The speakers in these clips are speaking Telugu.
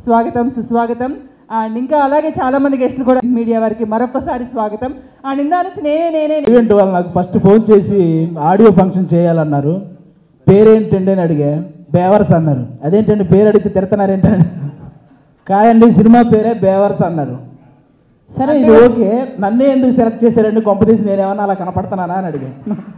స్వాగతం సుస్వాగతం అండ్ ఇంకా అలాగే చాలా మంది గెస్టులు కూడా మీడియా వారికి మరొకసారి స్వాగతం అండ్ ఇందా నుంచి నేనే నేనే ఈవెంట్ వాళ్ళు నాకు ఫస్ట్ ఫోన్ చేసి ఆడియో ఫంక్షన్ చేయాలన్నారు పేరేంటండి అని అడిగా బేవర్స్ అన్నారు అదేంటండి పేరు అడిగితే తిడతానారేంటండి కాదండి సినిమా పేరే బేవర్స్ అన్నారు సరే ఇది ఓకే నన్నే ఎందుకు సెలెక్ట్ చేశారండి కొంపదీసి నేనేమన్నా అలా కనపడుతున్నానా అని అడిగా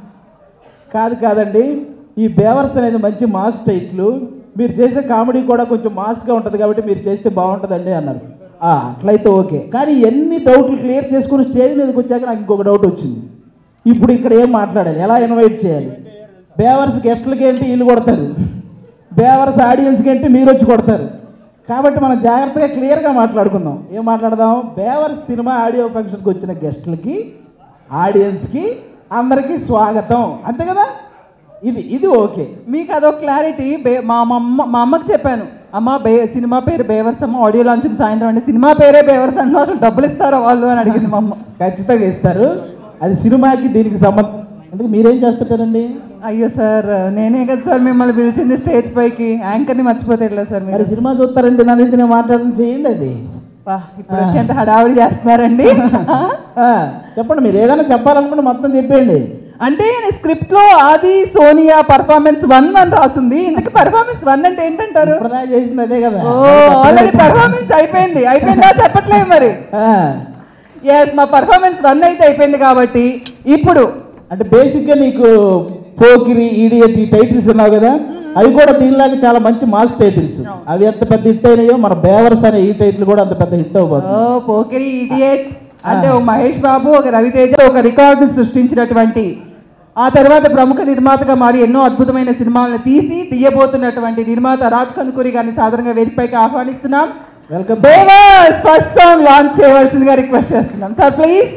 కాదు కాదండి ఈ బేవర్స్ అనేది మంచి మాస్ టైట్లు మీరు చేసే కామెడీ కూడా కొంచెం మాస్గా ఉంటుంది కాబట్టి మీరు చేస్తే బాగుంటుందండి అన్నారు "ఆ, అట్లయితే ఓకే కానీ ఎన్ని డౌట్లు క్లియర్ చేసుకుని స్టేజ్ మీదకి వచ్చాక నాకు ఇంకొక డౌట్ వచ్చింది ఇప్పుడు ఇక్కడ ఏం మాట్లాడాలి ఎలా ఇన్వైట్ చేయాలి బేవర్స్ గెస్టులకి ఏంటి వీళ్ళు కొడతారు బేవర్స్ ఆడియన్స్కి ఏంటి మీరు వచ్చి కొడతారు కాబట్టి మనం జాగ్రత్తగా క్లియర్గా మాట్లాడుకుందాం ఏం మాట్లాడదాం బేవర్స్ సినిమా ఆడియో ఫంక్షన్కి వచ్చిన గెస్టులకి ఆడియన్స్కి అందరికీ స్వాగతం అంతే కదా ఇది ఇది ఓకే మీకు అదొక క్లారిటీ బే- మా మా అమ్మ మా అమ్మకి చెప్పాను అమ్మ బే సినిమా పేరు బేవర్స్ అమ్మ ఆడియో లాంచ్ ఉంది సాయంత్రం అంటే సినిమా పేరే బేవర్స్ అంటే అసలు డబ్బులు ఇస్తారా వాళ్ళు అని అడిగింది మా అమ్మ ఖచ్చితంగా ఇస్తారు అది సినిమాకి దీనికి సంబంధం ఎందుకు మీరేం చేస్తుంటారండి అయ్యో సార్ నేనే కదా సార్ మిమ్మల్ని పిలిచింది స్టేజ్ పైకి యాంకర్ని మర్చిపోతే ఎట్లా సార్ మరి మీరు సినిమా చూస్తారండి నా నుంచి నేను మాట్లాడడం చేయండి అది వా, ఇప్పుడు వచ్చేంత హడావుడి చేస్తున్నారండి ఆ, చెప్పండి మీరు ఏదైనా చెప్పాలనుకుంటే మొత్తం చెప్పేయండి అంటే స్క్రిప్ట్ లో ఆది సోనియా పర్ఫార్మెన్స్ వన్ అని రాసింది ఇందుకు పర్ఫార్మెన్స్ వన్ అంటే ఏంటంటారు ఇప్పుడుదా చేసింది అదే కదా ఓ ఆల్రెడీ పర్ఫార్మెన్స్ అయిపోయింది అయిపోయిందా చెప్పట్లేదు మరి ఆ, ఎస్ మా పర్ఫార్మెన్స్ వన్ అయితే అయిపోయింది కాబట్టి ఇప్పుడు అంటే బేసిక్గా నీకు పోకిరి ఈడియట్ ఈ టైటిల్స్ ఉన్నావు కదా అవి కూడా దీనిలాగా చాలా మంచి మాస్ టైటిల్స్ అవి ఎంత పెద్ద హిట్ అయినాయో మన బేవర్స్ అనే ఈ టైటిల్ కూడా అంత పెద్ద హిట్ ఓ అవ్వబోతుంది పోకిరి ఇడియట్ అంటే ఒక మహేష్ బాబు ఒక రవితేజ ఒక రికార్డు సృష్టించినటువంటి ఆ తర్వాత ప్రముఖ నిర్మాతగా మారి ఎన్నో అద్భుతమైన సినిమాలను తీసి తీయబోతున్నటువంటి నిర్మాత రాజ్ కందుకూరి గారిని సాధారణంగా వేదికపైకి ఆహ్వానిస్తున్నాం వెల్కమ్ దేవర్స్ ఫస్ట్ సాంగ్ లాంచ్ చేయవలసిందిగా రిక్వెస్ట్ చేస్తున్నాం సార్ ప్లీజ్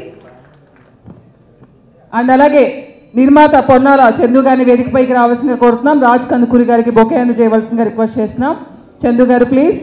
అండ్ అలాగే నిర్మాత పొన్నాల చందు గారిని వేదికపైకి రావాల్సిందిగా కోరుతున్నాం రాజ్ కందుకూరి గారికి బొకే చేయవలసిందిగా రిక్వెస్ట్ చేస్తున్నాం చందు గారు ప్లీజ్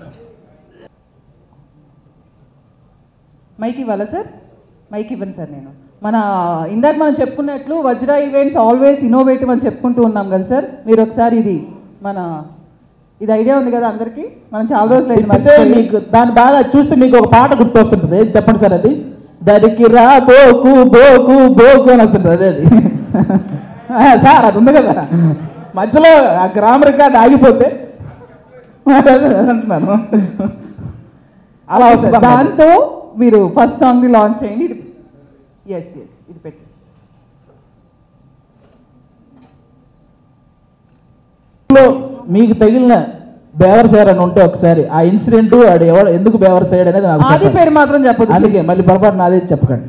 మైక్ ఇవ్వాలా సార్ మైక్ ఇవ్వండి సార్ నేను మన ఇందాక మనం చెప్పుకున్నట్లు వజ్ర ఈవెంట్స్ ఆల్వేస్ ఇన్నోవేటివ్ అని చెప్పుకుంటూ ఉన్నాం కదా సార్ మీరు ఒకసారి ఇది మన ఇది ఐడియా ఉంది కదా అందరికీ మనం చాలా రోజులు అయింది అంటే మర్చిపోయి. మీకు దాన్ని బాగా చూస్తే మీకు ఒక పాట గుర్తొస్తుంటుంది ఏది చెప్పండి సార్ అది దరికి రా బోకు బోకు బోకు అని వస్తుంటుంది అదే అది ఆ, సార్ అది ఉంది కదా మధ్యలో ఆ గ్రామ రికార్డ్ ఆగిపోతే అదే అంటున్నాను అలా వస్తుంది అన్నమాట. దాంతో మీరు ఫస్ట్ సాంగ్ ని లాంచ్ చేయండి ఇది ఎస్ ఎస్ ఇది పెట్టి లో మీకు తగిలిన బేవర్స్ ఎవరైనా ఉంటే ఒకసారి ఆ ఇన్సిడెంట్ ఆడు ఎవడు ఎందుకు బేవర్స్ అయ్యాడు అనేది నాకు ఆది చెప్పండి. పేరు మాత్రం చెప్పదు అందుకే మళ్ళీ పొరపాటు నాదే చెప్పకండి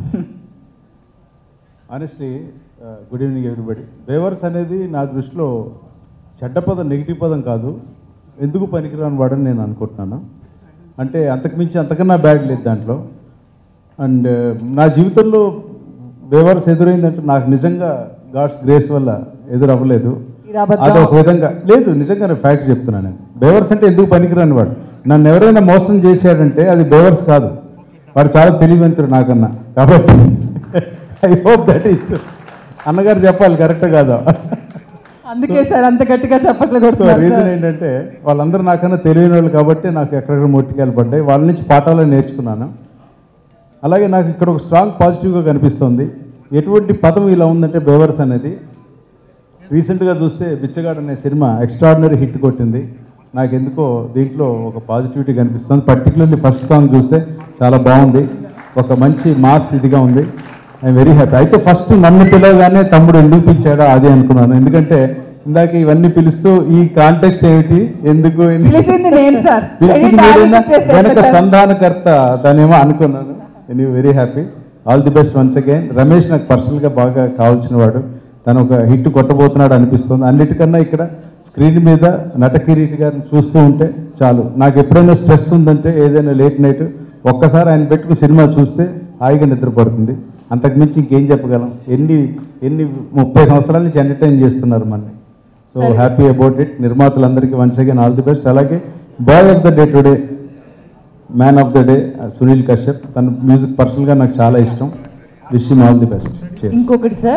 ఆనెస్ట్లీ గుడ్ ఈవినింగ్ ఎవ్రీబడి బేవర్స్ అనేది నా దృష్టిలో చెడ్డ పదం నెగిటివ్ పదం కాదు ఎందుకు పనికిరాని వాడని నేను అనుకుంటున్నాను అంటే అంతకుమించి అంతకన్నా బ్యాడ్ లేదు దాంట్లో అండ్ నా జీవితంలో బేవర్స్ ఎదురైందంటే నాకు నిజంగా గాడ్స్ గ్రేస్ వల్ల ఎదురవ్వలేదు ఇది అబద్ధం. అది ఒక విధంగా లేదు నిజంగా నేను ఫ్యాక్ట్ చెప్తున్నాను నేను బేవర్స్ అంటే ఎందుకు పనికిరాని వాడు నన్ను ఎవరైనా మోసం చేశాడంటే అది బేవర్స్ కాదు వాడు చాలా తెలివంతుడు నాకన్నా కాబట్టి ఐ హోప్ దట్ ఈస్ అన్నగారు చెప్పాలి కరెక్ట్ కాదా అందుకే సార్ అంత గట్టిగా చప్పట్లు కొడుతున్నారు రీజన్ సార్. ఏంటంటే వాళ్ళందరూ నాకన్నా తెలియని వాళ్ళు కాబట్టి నాకు ఎక్కడెక్కడ మొట్టికాయలు పడ్డాయి వాళ్ళ నుంచి పాఠాలను నేర్చుకున్నాను అలాగే నాకు ఇక్కడ ఒక స్ట్రాంగ్ పాజిటివ్గా కనిపిస్తుంది ఎటువంటి పదం ఇలా ఉందంటే బేవర్స్ అనేది రీసెంట్గా చూస్తే బిచ్చగాడు అనే సినిమా ఎక్స్ట్రాడినరీ హిట్ కొట్టింది నాకు ఎందుకో దీంట్లో ఒక పాజిటివిటీ కనిపిస్తుంది పర్టికులర్లీ ఫస్ట్ సాంగ్ చూస్తే చాలా బాగుంది ఒక మంచి మాస్ ఇదిగా ఉంది ఐఎమ్ వెరీ హ్యాపీ అయితే ఫస్ట్ నన్ను పిలవగానే తమ్ముడు ఎందుకు పిలిచాడో అది అనుకున్నాను ఎందుకంటే ఇందాక ఇవన్నీ పిలుస్తూ ఈ కాంటెక్స్ట్ ఏమిటి ఎందుకు ఎందుకు- పిలిచింది నేను సార్ పిలిచింది Credit మీరేనా? ఆమెకి ఇచ్చేస్తే వెనక ఎట్లా సార్? సంధానకర్త దానేమో అనుకున్నాను నేను very happy all the best once again Ramesh నాకు పర్సనల్గా బాగా కావాల్సిన వాడు తను ఒక హిట్ కొట్టబోతున్నాడు అనిపిస్తుంది అన్నిటికన్నా ఇక్కడ స్క్రీన్ మీద నటకిరీటి గారిని చూస్తూ ఉంటే చాలు నాకు ఎప్పుడైనా స్ట్రెస్ ఉందంటే ఏదైనా లేట్ నైట్ ఒక్కసారి ఆయన పెట్టుకుని సినిమా చూస్తే హాయిగా నిద్రపడుతుంది అంతకుమించి ఇంకేం చెప్పగలం ఎన్ని ఎన్ని ముప్పై సంవత్సరాల నుంచి ఎంటర్టైన్ చేస్తున్నారు మనని సో సరే. హ్యాపీ అబౌట్ ఇట్ నిర్మాతలందరికీ once again all the best అలాగే boy of the day today man of the day Sunil Kashyap తన మ్యూజిక్ పర్సనల్గా నాకు చాలా ఇష్టం విష్ ఆల్ ది బెస్ట్ ఇంకొకటి సార్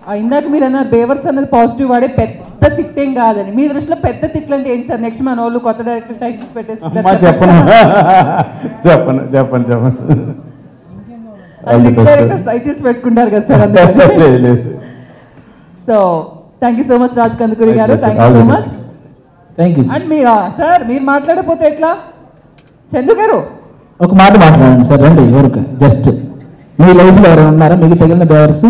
ఆ, ఇందాక మీరు అన్నారు బేవర్స్ అన్నది పాజిటివ్ వాడే పెద్ద తిట్టేం కాదని మీ దృష్టిలో పెద్ద తిట్లు అంటే ఏంటి సార్ నెక్స్ట్ మన వాళ్ళు కొత్త డైరెక్టర్ టైటిల్స్ అమ్మా పెట్టేసుకుంటారు చెప్పను చెప్పను చెప్పను చెప్పను నెక్స్ట్ డైరెక్టర్స్ టైటిల్స్ పెట్టుకుంటారు కదా సార్ అందుకని లేదు, లేదు. So thank you so much Raj Kandukuri గారు Thank you, thank you sir. So All the much thank you and మీ సార్ మీరు మాట్లాడకపోతే ఎట్లా చందు గారు ఒక మాట మాట్లాడండి సార్ రండి ఊరికి జస్ట్ మీ లైఫ్లో ఎవరైనా ఉన్నారా మీకు తగిలిన బేవర్స్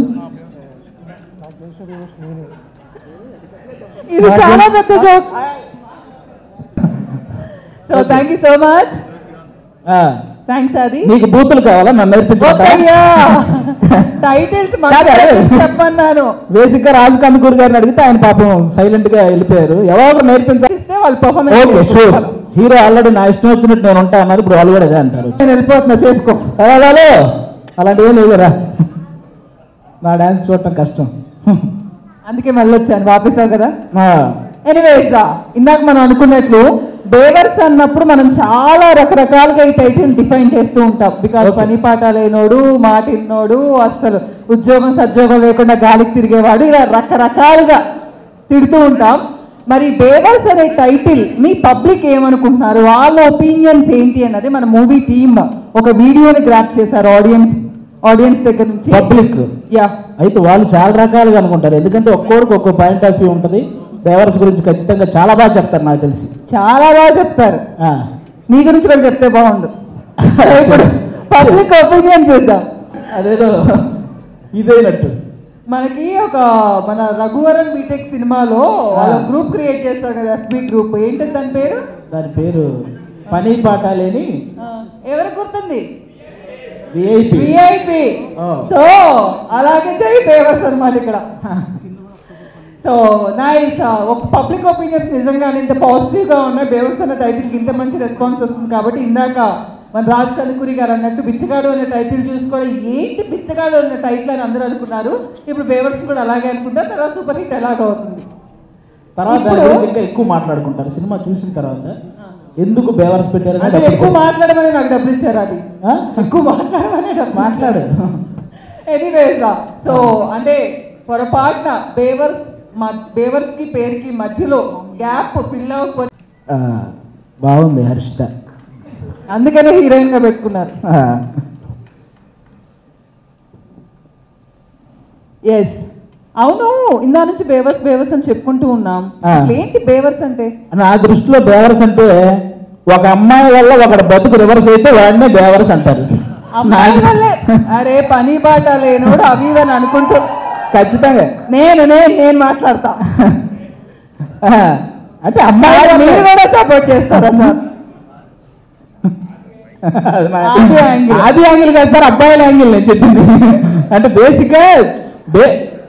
ఇది చాలా పెద్ద joke so thank you so much thanks అది మీకు బూతులు కావాలా నన్ను నేర్పించమంటారా? ఓకయ్యా టైటిల్స్ కాదు. చెప్పన్నాను బేసిక్ గా రాజు కందుకూరి గారిని అడిగితే ఆయన పాపం సైలెంట్ గా వెళ్ళిపోయారు ఎవరో ఒకరు నేర్పించాలి ఇస్తే వాళ్ళు okay performance sure hero already నా ఇష్టం వచ్చినట్టు నేను ఉంటా అన్నారు ఇప్పుడు వాళ్ళు కూడా అదే అంటారు నేను వెళ్ళిపోతున్నా చేసుకో అలాగే అలాంటివి ఏం లేవురా నా డాన్స్ చూడటం కష్టం అందుకే మళ్ళీ వచ్చాను వాపేసావు కదా ఆ, ఎనీవేస్ ఇందాక మనం అనుకున్నట్లు బేవర్స్ అన్నప్పుడు మనం చాలా రకరకాలుగా ఈ టైటిల్ డిఫైన్ చేస్తూ ఉంటాం బికాస్ Okay. పని పాట లేనోడు మాట ఇన్నోడు అసలు ఉద్యోగం సద్యోగం లేకుండా గాలికి తిరిగేవాడు ఇలా రకరకాలుగా తిడుతూ ఉంటాం మరి బేవర్స్ అనే టైటిల్ మీ పబ్లిక్ ఏమనుకుంటున్నారు వాళ్ళ ఒపీనియన్స్ ఏంటి అన్నది మన మూవీ టీమ్ ఒక వీడియోని గ్రాప్ చేశారు ఆడియన్స్ ఆడియన్స్ దగ్గర నుంచి పబ్లిక్ యా అయితే వాళ్ళు చాలా రకాలుగా అనుకుంటారు ఎందుకంటే ఒక్కొక్కరికి ఒక్కో పాయింట్ ఆఫ్ వ్యూ ఉంటుంది బేవర్స్ గురించి ఖచ్చితంగా చాలా బాగా చెప్తారు నాకు తెలిసి చాలా బాగా చెప్తారు ఆ, నీ గురించి కూడా చెప్తే బాగుండు ఇప్పుడు పబ్లిక్ ఒపీనియన్ చూద్దాం అదేదో ఇదైనట్టు మనకి ఒక మన రఘువరన్ బీటెక్ సినిమాలో వాళ్ళ గ్రూప్ క్రియేట్ చేస్తారు కదా ఎఫ్బి గ్రూప్ ఏంటి దాని పేరు దాని పేరు పని పాట లేని ఆ, ఎవరు గుర్తుంది విఐపి విఐపి ఆ. సో అలాగే చెయ్యి ఫేమస్ అన్నమాట ఇక్కడ సో నైస్ ఒక పబ్లిక్ ఒపీనియన్స్ నిజంగానే ఇంత పాజిటివ్ గా ఉన్న బేవర్స్ అన్న టైటిల్ ఇంత మంచి రెస్పాన్స్ వస్తుంది కాబట్టి ఇందాక మన రాజ్ కందుకూరి గారు అన్నట్టు బిచ్చగాడు అనే టైటిల్ చూసి కూడా ఏంటి బిచ్చగాడు అనే టైటిల్ అని అందరూ అనుకున్నారు ఇప్పుడు బేవర్స్ కూడా అలాగే అనుకుంటారు తర్వాత సూపర్ హిట్ ఎలాగ అవుతుంది తర్వాత దాని ఇప్పుడు- గురించి ఇంకా ఎక్కువ మాట్లాడుకుంటారు సినిమా చూసిన తర్వాత ఎందుకు బేవర్స్ పెట్టారని అంటే డబ్బులు ఎక్కువ ఖర్చు- మాట్లాడమని నాకు డబ్బులు ఇచ్చారు అది ఆ? ఎక్కువ మాట్లాడమని డబ్బులు మాట్లాడు ఎనీవేస్ సో అంటే పొరపాటున బేవర్స్ బేవర్స్ కి పేరుకి మధ్యలో గ్యాప్ ఫిల్ అవ్వకపోతే ఆ, బాగుంది హర్షిత అందుకనే హీరోయిన్ గా పెట్టుకున్నారు ఆ, ఎస్ అవును ఇందా నుంచి బేవర్స్ బేవర్స్ అని చెప్పుకుంటూ ఉన్నాం ఆ. అసలు ఏంటి బేవర్స్ అంటే నా దృష్టిలో బేవర్స్ అంటే ఒక అమ్మాయి వల్ల ఒకటి బతుకు రివర్స్ అయితే వాడినే బేవర్స్ అంటారు అమ్మాయి వల్లే అరే పని బాట లేనోడు అవి ఇవి అని అనుకుంటూ ఖచ్చితంగా నేను నేను నేను మాట్లాడతా ఆ, అంటే అమ్మాయి సార్, వల్లే. మీరు కూడా సపోర్ట్ చేస్తారా సార్ అది నా- ఆది యాంగిల్. ఆది యాంగిల్ కాదు సార్ అబ్బాయిల యాంగిల్ నేను చెప్పింది అంటే బేసిక్ గా బే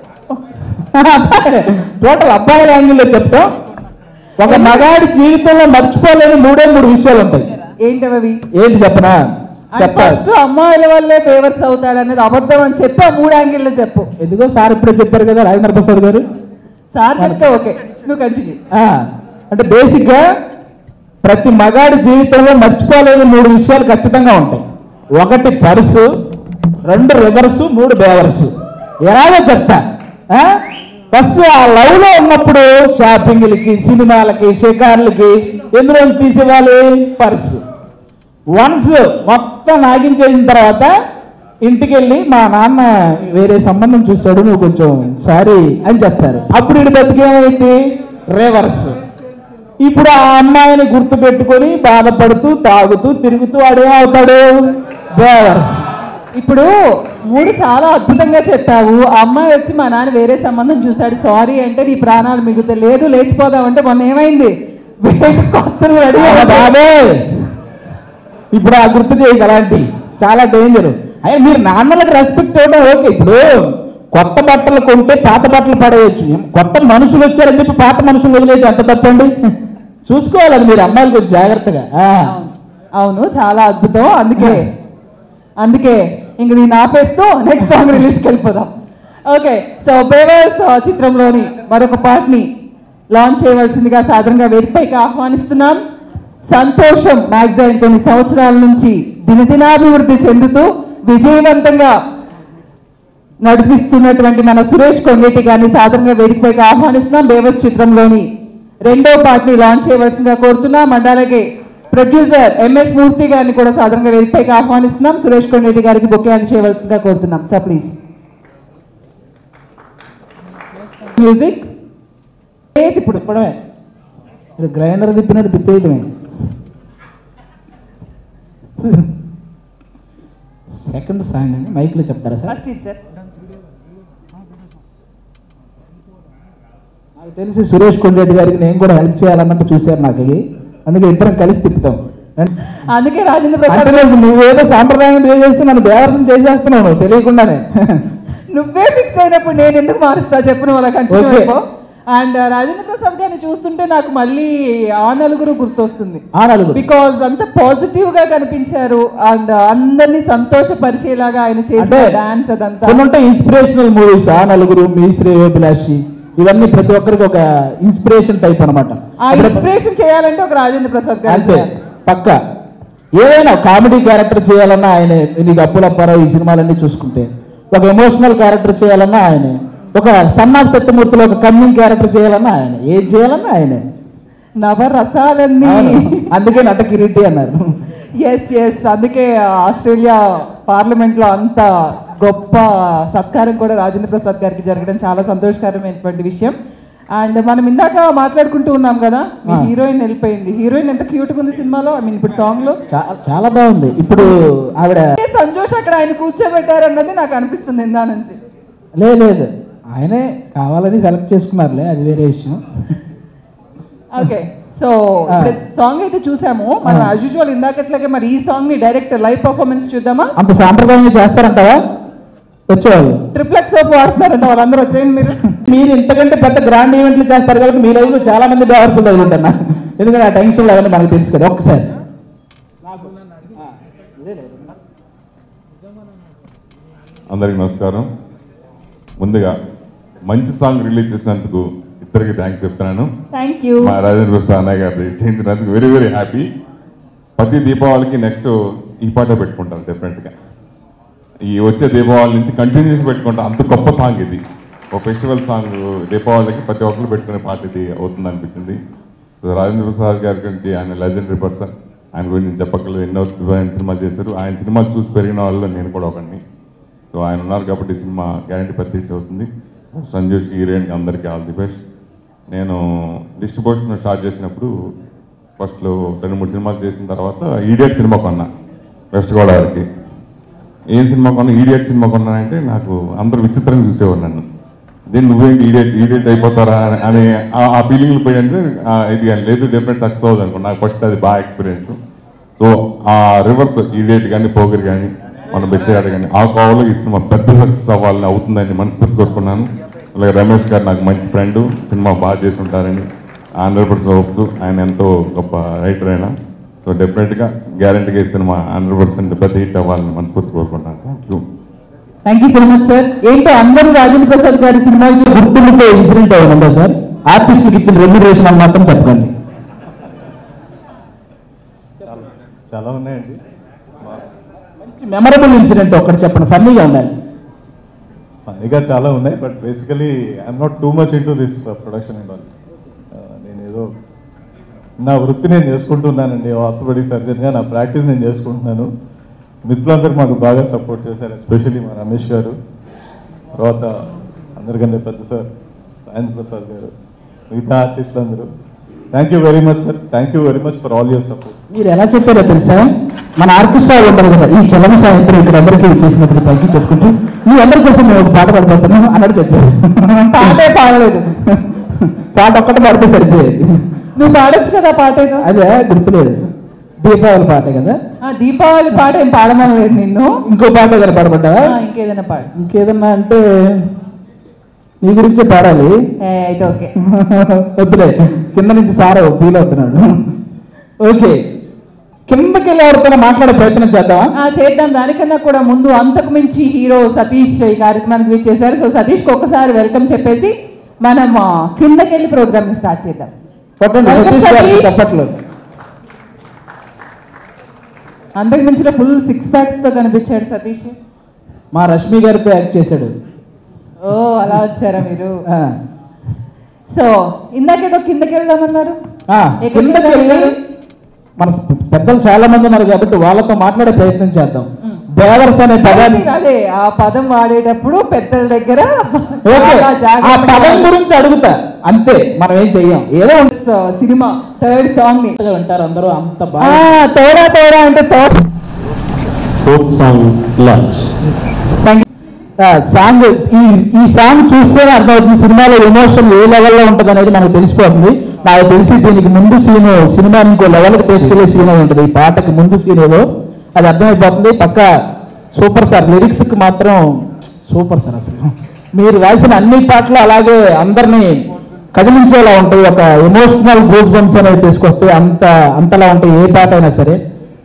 టోటల్ అబ్బాయిల యాంగిల్లో చెప్తాం ఒక మగాడి జీవితంలో మర్చిపోలేని మూడే మూడు విషయాలు ఉంటాయి ఏంటవి ఏంటి చెప్పనా చెప్తా ఫస్ట్ అమ్మాయిల వల్లే ఫేవర్స్ అవుతాడు అనేది అబద్ధం అని చెప్పి ఆ మూడు యాంగిల్లో చెప్పు ఎందుకో సార్ ఇప్పుడే చెప్పారు కదా రాజేంద్ర ప్రసాద్ గారు సార్ చెప్తే ఓకే నువ్వు కంటిన్యూ ఆ, అంటే బేసిక్ గా ప్రతి మగాడి జీవితంలో మర్చిపోలేని మూడు విషయాలు ఖచ్చితంగా ఉంటాయి ఒకటి పర్సు రెండు రివర్సు మూడు బేవర్సు ఎలాగో చెప్తా ఫస్ట్ ఆ లవ్ లో ఉన్నప్పుడు షాపింగ్లకి సినిమాలకి షికార్లకి ఎందులో తీసేవాలి పర్సు వన్స్ మొత్తం నాగించేసిన తర్వాత ఇంటికి వెళ్ళి మా నాన్న వేరే సంబంధం చూశాడు నువ్వు కొంచెం సారీ అని చెప్తారు అప్పుడు ఇటు బతికేమైంది రివర్స్ ఇప్పుడు ఆ అమ్మాయిని గుర్తు పెట్టుకొని బాధపడుతూ తాగుతూ తిరుగుతూ అడేమవుతాడు బేవర్స్ ఇప్పుడు మూడు చాలా అద్భుతంగా చెప్పావు ఆ అమ్మాయి వచ్చి మా నాన్న వేరే సంబంధం చూశాడు సారీ అంటే నీ ప్రాణాలు మిగుతా లేదు లేచిపోదాం అంటే మొన్న ఏమైంది వేడి కొత్తలు రెడీ బాబే ఇప్పుడు ఆ గుర్తు చేయక అలాంటి చాలా డేంజర్ అయ్యా మీరు నాన్నలకు రెస్పెక్ట్ ఇవ్వడం ఓకే ఇప్పుడు కొత్త బట్టలు కొంటే పాత బట్టలు పడేయచ్చు కొత్త మనుషులు వచ్చారని చెప్పి పాత మనుషులు వదిలేయడం ఎంత తప్పండి చూసుకోవాలి అది మీరు అమ్మాయిలు కొంచెం జాగ్రత్తగా ఆ. అవును చాలా అద్భుతం అందుకే అందుకే ఇంక దీన్ని ఆపేస్తూ నెక్స్ట్ సాంగ్ రిలీజ్కి వెళ్ళిపోదాం ఓకే సో బేవర్స్ చిత్రంలోని మరొక పార్ట్ని లాంచ్ చేయవలసిందిగా సాధారణంగా వేదికపైకి ఆహ్వానిస్తున్నాం సంతోషం మ్యాగజైన్ కొన్ని సంవత్సరాల నుంచి దినదినాభివృద్ధి చెందుతూ విజయవంతంగా నడిపిస్తున్నటువంటి మన సురేష్ కొంగేటి గారిని సాధారణంగా వేదికపైకి ఆహ్వానిస్తున్నాం బేవస్ చిత్రంలోని రెండో పార్ట్ని లాంచ్ చేయవలసిందిగా కోరుతున్నాం అండ్ అలాగే ప్రొడ్యూసర్ ఎంఎస్ మూర్తి గారిని కూడా సాధారణంగా వేదికపైకి ఆహ్వానిస్తున్నాం సురేష్ కొంగేటి గారికి బొకే చేయవలసిందిగా కోరుతున్నాం సార్ ప్లీజ్ మ్యూజిక్ ఏది ఇప్పుడు తిప్పడమే మీరు గ్రైండర్ తిప్పినట్టు తిప్పేయటమే సెకండ్ సాంగ్ అండి మైక్లో చెప్తారా సార్ ఫస్ట్ ఇది సార్ నాకు తెలిసి సురేష్ కొండరెడ్డి గారికి నేను కూడా హెల్ప్ చేయాలన్నట్టు చూశారు నాకు ఇది అందుకే ఇద్దరం కలిసి తిప్పుతాం అందుకే రాజేంద్ర అంటే ప్రసాద్ లేదు, నువ్వేదో సాంప్రదాయం పే చేస్తే నన్ను బేవర్సం చేసేస్తున్నావు నువ్వు తెలియకుండానే నువ్వే ఫిక్స్ అయినప్పుడు నేను ఎందుకు మారుస్తా చెప్పు నువ్వు అలా కంటిన్యూ Okay. అయిపో అండ్ రాజేంద్ర ప్రసాద్ గారిని చూస్తుంటే నాకు మళ్ళీ ఆ నలుగురు గుర్తొస్తుంది ఆ నలుగురు బికాజ్ అంత పాజిటివ్ గా కనిపించారు అండ్ అందరినీ సంతోషపరిచేలాగా ఆయన చేసిన అంటే డాన్స్ అదంతా కొన్ని ఉంటాయి ఇన్స్పిరేషనల్ మూవీస్ ఆ నలుగురు మీ శ్రేయోభిలాషి ఇవన్నీ ప్రతి ఒక్కరికి ఒక ఇన్స్పిరేషన్ టైప్ అనమాట ఆ ఇన్స్పిరేషన్ చేయాలంటే ఒక రాజేంద్ర ప్రసాద్ గారు అంతే పక్క ఏదైనా కామెడీ క్యారెక్టర్ చేయాలన్నా ఆయనే నీకు అప్పులప్పారావు ఈ సినిమాలన్నీ చూసుకుంటే ఒక ఎమోషనల్ క్యారెక్టర్ చేయాలన్నా ఆయనే ఒక సన్ ఆఫ్ సత్యమూర్తిలో ఒక కన్నింగ్ క్యారెక్టర్ చేయాలన్నా ఆయనే ఏది చేయాలన్నా ఆయనే నవరసాలన్నీ అవును. అందుకే నట కిరీటి అన్నారు ఎస్ ఎస్ అందుకే ఆస్ట్రేలియా పార్లమెంట్ లో అంత గొప్ప సత్కారం కూడా రాజేంద్ర ప్రసాద్ గారికి జరగడం చాలా సంతోషకరమైనటువంటి విషయం అండ్ మనం ఇందాక మాట్లాడుకుంటూ ఉన్నాం కదా మీ ఆ. హీరోయిన్ వెళ్ళిపోయింది హీరోయిన్ ఎంత క్యూట్ ఉంది సినిమాలో ఐ మీన్ ఇప్పుడు సాంగ్ లో చా- చాలా బాగుంది ఇప్పుడు ఆవిడ ఏ సంజోష్ అక్కడ ఆయన కూర్చోబెట్టారు అన్నది నాకు అనిపిస్తుంది ఇందా నుంచి లేదు లేదు ఆయనే కావాలని సెలెక్ట్ చేసుకున్నారులే అది వేరే విషయం ఓకే సో ఆ. సాంగ్ అయితే చూసాము మనం ఆ. యాజ్ యూజువల్ ఇందాకట్లాగే మరి ఈ సాంగ్ ని డైరెక్ట్ లైవ్ పర్ఫార్మెన్స్ చూద్దామా అంత సాంప్రదాయంగా చేస్తారంటావా వచ్చేవాళ్ళు ట్రిప్లెక్స్ సోప్ వాడుతున్నారంట వాళ్ళందరూ వచ్చేయండి మీరు మీరు ఇంతకంటే పెద్ద గ్రాండ్ ఈవెంట్లు చేస్తారు కాబట్టి మీ లైవ్ లో చాలా మంది డ్రైవర్స్ ఉంటారు ఎందుకంటే ఆ టెన్షన్ అవన్నీ మనకు తెలుసు కదా ఒక్కసారి అందరికి నమస్కారం ముందుగా మంచి సాంగ్ రిలీజ్ చేసినందుకు ఇద్దరికి థ్యాంక్స్ చెప్తున్నాను థ్యాంక్ యూ మా రాజేంద్ర ప్రసాద్ అన్నయ్య గారి చేయించినందుకు వెరీ వెరీ హ్యాపీ ప్రతి దీపావళికి నెక్స్ట్ ఈ పాట పెట్టుకుంటాను డెఫినెట్గా ఈ వచ్చే దీపావళి నుంచి కంటిన్యూస్ పెట్టుకుంటాం అంత గొప్ప సాంగ్ ఇది ఒక ఫెస్టివల్ సాంగ్ దీపావళికి ప్రతి ఒక్కరు పెట్టుకునే పాట ఇది అవుతుంది అనిపించింది సో రాజేంద్ర ప్రసాద్ గారి గురించి ఆయన లెజెండరీ పర్సన్ ఆయన గురించి నేను చెప్పగలరు ఎన్నో ఆయన సినిమాలు చేశారు ఆయన సినిమాలు చూసి పెరిగిన వాళ్ళు నేను కూడా ఒకడిని సో ఆయన ఉన్నారు కాబట్టి ఈ సినిమా గ్యారంటీ పెద్ద హిట్ అవుతుంది సంజోష్ హీరోయిన్కి అందరికీ ఆల్ ది బెస్ట్ నేను డిస్ట్రిబ్యూషన్ స్టార్ట్ చేసినప్పుడు ఫస్ట్లో రెండు మూడు సినిమాలు చేసిన తర్వాత ఈడియట్ సినిమా కొన్నా వెస్ట్ గోదావరికి ఏం సినిమా కొన్నా ఈడియట్ సినిమా కొన్నానంటే నాకు అందరూ విచిత్రంగా చూసేవారు నన్ను దీన్ని నువ్వేంటి ఈడియట్ ఈడియట్ అయిపోతారా అని- అని ఆ- ఆ ఫీలింగ్లు పోయంటే ఆ, ఇది కానీ లేదు డెఫినెట్ సక్సెస్ అవుతుంది అనుకో నాకు ఫస్ట్ అది బాగా ఎక్స్పీరియన్స్ సో ఆ రివర్స్ ఈడియట్ కానీ పోగర్ కానీ మన బెచ్చాడు కానీ ఆ కోవలో ఈ సినిమా పెద్ద సక్సెస్ అవ్వాలని అవుతుందని మనస్ఫూర్తి కోరుకున్నాను అలాగే రమేష్ గారు నాకు మంచి ఫ్రెండ్ సినిమా బాగా చేసి ఉంటారని హండ్రెడ్ పర్సెంట్ హోప్స్ ఆయన ఎంతో గొప్ప రైటర్ అయినా సో డెఫినెట్గా గ్యారంటీగా ఈ సినిమా హండ్రెడ్ పర్సెంట్ పెద్ద హిట్ అవ్వాలని మనస్ఫూర్తి కోరుకుంటున్నాను thank you thank you so much sir ఏంటో అందరూ రాజేంద్ర ప్రసాద్ గారి సినిమాలు చూ- గుర్తుండిపోయే ఇన్సిడెంట్ ఏమైనా ఉందా సార్ ఆర్టిస్ట్కి ఇచ్చిన రెమ్యునరేషన్ అని మాత్రం చెప్పకండి చాలా ఉన్నాయండి మంచి మెమరబుల్ ఇన్సిడెంట్ ఒక్కటి చెప్పండి ఫన్నీగా ఉండాలి ఫన్నీగా చాలా ఉన్నాయి but basically I'm not too much into this production and all నేను ఏదో నా వృత్తి నేను చేసుకుంటున్నానండి ఆర్థోపెడిక్ సర్జన్గా నా ప్రాక్టీస్ నేను చేసుకుంటున్నాను మిత్రులందరూ మాకు బాగా సపోర్ట్ చేశారు ఎస్పెషల్లీ మా రమేష్ గారు తర్వాత అందరికంటే పెద్ద సార్ రాజేంద్ర ప్రసాద్ గారు మిగతా ఆర్టిస్టులు అందరూ thank you very much sir thank you very much for all your support మీరు ఎలా చెప్పారో తెలుసా మన ఆర్కెస్ట్రా ఉంటారు కదా ఈ చలన సాయంత్రం ఇక్కడ అందరికీ చేసినప్పుడు థ్యాంక్ యూ చెప్పుకుంటూ మీ అందరి కోసం మేము ఒక పాట పాడిపోతున్నాం అన్నట్టు చెప్పారు పాటే పాడలేదు పాట ఒక్కటి పాడితే సరిపోయేది నువ్వు పాడొచ్చు కదా ఆ పాట ఏదో అదే గుర్తులేదు దీపావళి పాటే కదా ఆ, దీపావళి పాట ఏం పాడమనలేదు నిన్ను ఇంకో పాట ఏదైనా పాడబడ్డావా ఆ, ఇంకేదైనా పాడు ఇంకేదన్నా అంటే నీ గురించే పాడాలి ఏ, అయితే ఓకే వద్దులే కింద నుంచి సార్ ఫీల్ అవుతున్నాడు ఓకే కిందకి వెళ్ళి ఎవరితోనో మాట్లాడే ప్రయత్నం చేద్దామా ఆ, చేద్దాం దానికన్నా కూడా ముందు అంతకు మించి హీరో సతీష్ ఈ కార్యక్రమానికి చేశారు సో సతీష్కి ఒక్కసారి వెల్కమ్ చెప్పేసి మనం ఆ, కిందకి వెళ్ళి ప్రోగ్రామ్ స్టార్ట్ చేద్దాం కొట్టండి Welcome, సతీష్ గారికి సతీష్. చప్పట్లు అంతకు మించిన ఫుల్ సిక్స్ ప్యాక్స్ తో కనిపించాడు సతీష్ మా రష్మి గారితో యాక్ట్ చేశాడు ఓ అలా వచ్చారా మీరు ఆ, సో ఇందాకేదో కిందకి వెళ్దామన్నారు ఆ, ఎక్కడికి కిందకి వెళ్ళి వెళ్తారు? మన పెద్దలు చాలా మంది ఉన్నారు కాబట్టి వాళ్ళతో మాట్లాడే ప్రయత్నం చేద్దాం మ్. బేవర్స్ అనే పదాన్ని అదే ఆ పదం వాడేటప్పుడు పెద్దల దగ్గర ఓకే చాలా ఆ జాగ్రత్తగా పదం గురించి అడుగుతా అంతే మనం ఏం చెయ్యం ఏదో స- సినిమా థర్డ్ సాంగ్ ని ఉంటుందిగా వింటారు అందరూ అంత ఆ, బాగా తేడా తేడా అంటే థర్డ్ ఫోర్త్ సాంగ్ లంచ్ ఆ, సాంగ్ ఈ ఈ సాంగ్ చూస్తేనే అర్థమవుతుంది సినిమాలో ఎమోషన్ ఏ లెవెల్లో ఉంటుంది అనేది మనకు తెలిసిపోతుంది నాకు తెలిసి దీనికి ముందు సీన్ సినిమా ఇంకో లెవెల్కి తీసుకెళ్లే సీన్ ఉంటుంది ఈ పాటకి ముందు సీన్ ఏదో అది అర్థమైపోతుంది పక్క సూపర్ సార్ లిరిక్స్ కి మాత్రం సూపర్ సార్ అసలు మీరు రాసిన అన్ని పాటలు అలాగే అందరినీ కదిలించేలా ఉంటాయి ఒక ఎమోషనల్ గూస్ బంప్స్ అనేవి తీసుకొస్తే అంత అంతలా ఉంటాయి ఏ పాట అయినా సరే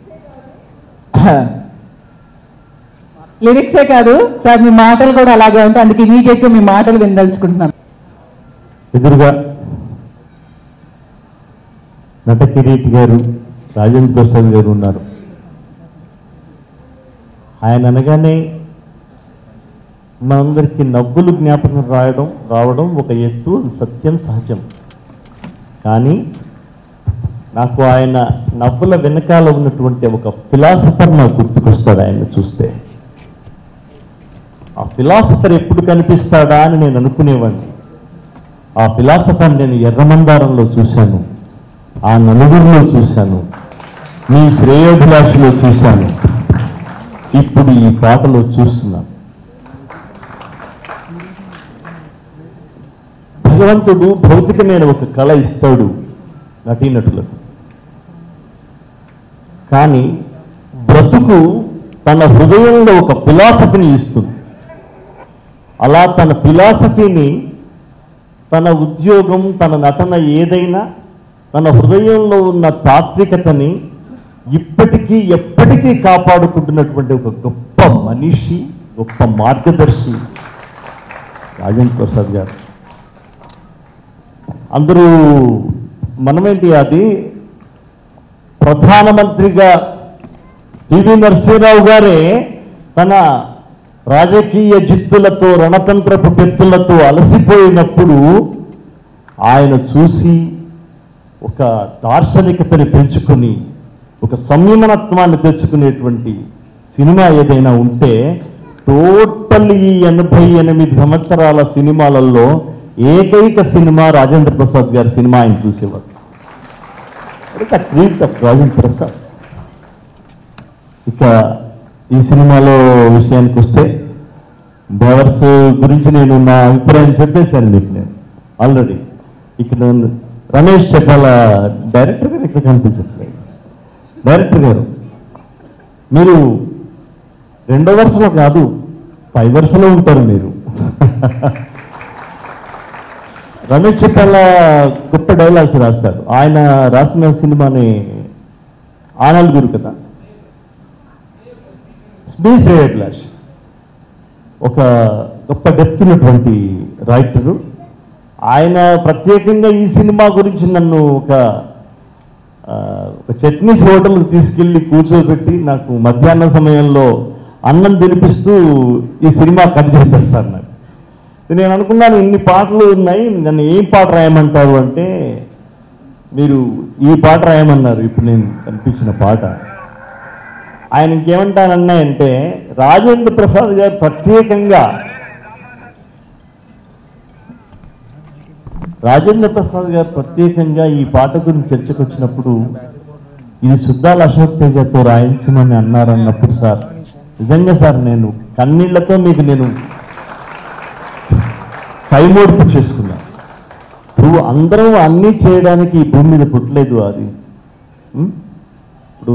లిరిక్సే కాదు సార్ మీ మాటలు కూడా అలాగే ఉంటాయి అందుకే ఇమీడియట్ గా మీ మాటలు వినదలుచుకుంటున్నాను ఎదురుగా నట కిరీట్ గారు రాజేంద్ర ప్రసాద్ గారు ఉన్నారు ఆయన అనగానే మనందరికీ నవ్వులు జ్ఞాపకం రాయడం రావడం ఒక ఎత్తు అది సత్యం సహజం కానీ నాకు ఆయన నవ్వుల వెనకాల ఉన్నటువంటి ఒక ఫిలాసఫర్ నాకు గుర్తుకొస్తాడు ఆయన చూస్తే ఆ ఫిలాసఫర్ ఎప్పుడు కనిపిస్తాడా అని నేను అనుకునేవాడిని ఆ ఫిలాసఫర్ నేను ఎర్రమందారంలో చూశాను ఆ నలుగురిలో చూశాను మీ శ్రేయోభిలాషలో చూశాను ఇప్పుడు ఈ పాటలో చూస్తున్నాను భగవంతుడు భౌతికమైన ఒక కళ ఇస్తాడు నటీనటులకు కానీ బ్రతుకు తన హృదయంలో ఒక ఫిలాసఫీని ఇస్తుంది అలా తన ఫిలాసఫీని తన ఉద్యోగం తన నటన ఏదైనా తన హృదయంలో ఉన్న తాత్వికతని ఇప్పటికీ ఎప్పటికీ కాపాడుకుంటున్నటువంటి ఒక గొప్ప మనిషి గొప్ప మార్గదర్శి రాజేంద్ర ప్రసాద్ గారు అందరూ మనమేంటి అది ప్రధానమంత్రిగా పివి నరసింహరావు గారే తన రాజకీయ జిత్తులతో రణతంత్రపు పెత్తులతో అలసిపోయినప్పుడు ఆయన చూసి ఒక దార్శనికతని పెంచుకొని ఒక సంయమనత్వాన్ని తెచ్చుకునేటువంటి సినిమా ఏదైనా ఉంటే టోటల్ ఈ ఎనభై ఎనిమిది సంవత్సరాల సినిమాలలో ఏకైక సినిమా రాజేంద్ర ప్రసాద్ గారి సినిమా ఆయన చూసేవారు క్రీట్ ఆఫ్ రాజేంద్ర ప్రసాద్ ఇక ఈ సినిమాలో విషయానికి వస్తే బేవర్స్ గురించి నేను నా అభిప్రాయం చెప్పేశాను మీకు నేను ఆల్రెడీ ఇక్కడ నన్ను రమేష్ చెప్పాల డైరెక్టర్ గారు ఇక్కడ కనిపించట్లేదు డైరెక్టర్ గారు మీరు రెండో వరుసలో కాదు పై వరుసలో ఉంటారు మీరు రమేష్ చెప్పాల గొప్ప డైలాగ్స్ రాస్తాడు ఆయన రాసిన సినిమాని ఆనల్గురు కదా బి శ్రేయభిలాష్ ఒక గొప్ప డెప్త్ ఉన్నటువంటి రైటరు ఆయన ప్రత్యేకంగా ఈ సినిమా గురించి నన్ను ఒక ఆ, ఒక చట్నీస్ హోటల్కి తీసుకెళ్ళి కూర్చోబెట్టి నాకు మధ్యాహ్న సమయంలో అన్నం తినిపిస్తూ ఈ సినిమా కథ చెప్పారు సార్ నాకు నేను అనుకున్నాను ఇన్ని పాటలు ఉన్నాయి నన్ను ఏం పాట రాయమంటారు అంటే మీరు ఈ పాట రాయమన్నారు ఇప్పుడు నేను కనిపించిన పాట ఆయన ఇంకేమంటానన్నాయంటే రాజేంద్ర ప్రసాద్ గారు ప్రత్యేకంగా రాజేంద్ర ప్రసాద్ గారు ప్రత్యేకంగా ఈ పాట గురించి చర్చకు వచ్చినప్పుడు ఇది సుద్దాల అశోక్ తేజతో రాయించమని అన్నారన్నప్పుడు సార్ నిజంగా సార్ నేను కన్నీళ్లతో మీకు నేను కైమోడ్పు చేసుకున్నాను ఇప్పుడు అందరం అన్నీ చేయడానికి ఈ భూమి మీద పుట్టలేదు అది ఉం? ఇప్పుడు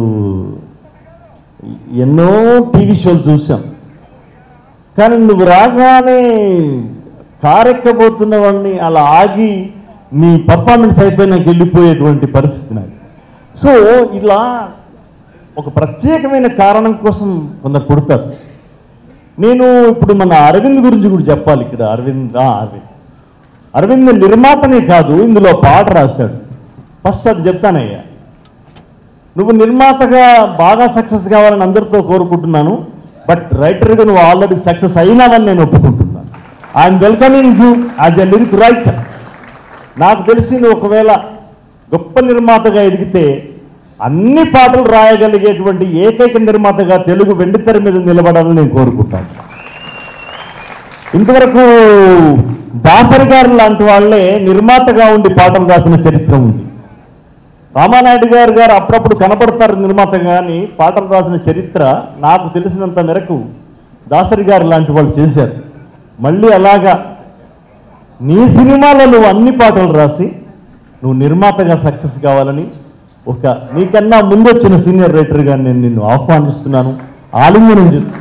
ఎన్నో టీవీ షోలు చూసాం కానీ నువ్వు రాగానే కారెక్కబోతున్న వాడిని అలా ఆగి నీ పర్ఫార్మెన్స్ అయిపోయినాక వెళ్ళిపోయేటువంటి పరిస్థితి నాకు సో ఇలా ఒక ప్రత్యేకమైన కారణం కోసం కొందరు పుడతారు నేను ఇప్పుడు మన అరవింద్ గురించి కూడా చెప్పాలి ఇక్కడ అరవింద్ ఆ, అరవింద్ అరవింద్ నిర్మాతనే కాదు ఇందులో పాట రాశాడు ఫస్ట్ అది చెప్తానయ్యా నువ్వు నిర్మాతగా బాగా సక్సెస్ కావాలని అందరితో కోరుకుంటున్నాను బట్ రైటర్గా నువ్వు ఆల్రెడీ సక్సెస్ అయినావని నేను ఒప్పుకుంటున్నాను I'm welcoming you as a lyric writer నాకు తెలిసి నువ్వు ఒకవేళ గొప్ప నిర్మాతగా ఎదిగితే అన్ని పాటలు రాయగలిగేటువంటి ఏకైక నిర్మాతగా తెలుగు వెండితెర మీద నిలబడాలని నేను కోరుకుంటాను ఇంతవరకు దాసరి గారు లాంటి వాళ్ళే నిర్మాతగా ఉండి పాటలు రాసిన చరిత్ర ఉంది రామానాయుడు గారు గారు అప్పుడప్పుడు కనపడతారు నిర్మాత కానీ పాటలు రాసిన చరిత్ర నాకు తెలిసినంత మేరకు దాసరి గారు లాంటి వాళ్ళు చేశారు మళ్ళీ అలాగా నీ సినిమాలో నువ్వు అన్ని పాటలు రాసి నువ్వు నిర్మాతగా సక్సెస్ కావాలని ఒక నీకన్నా ముందు వచ్చిన సీనియర్ రైటర్గా నేను నిన్ను ఆహ్వానిస్తున్నాను ఆలింగనం చేస్తున్నాను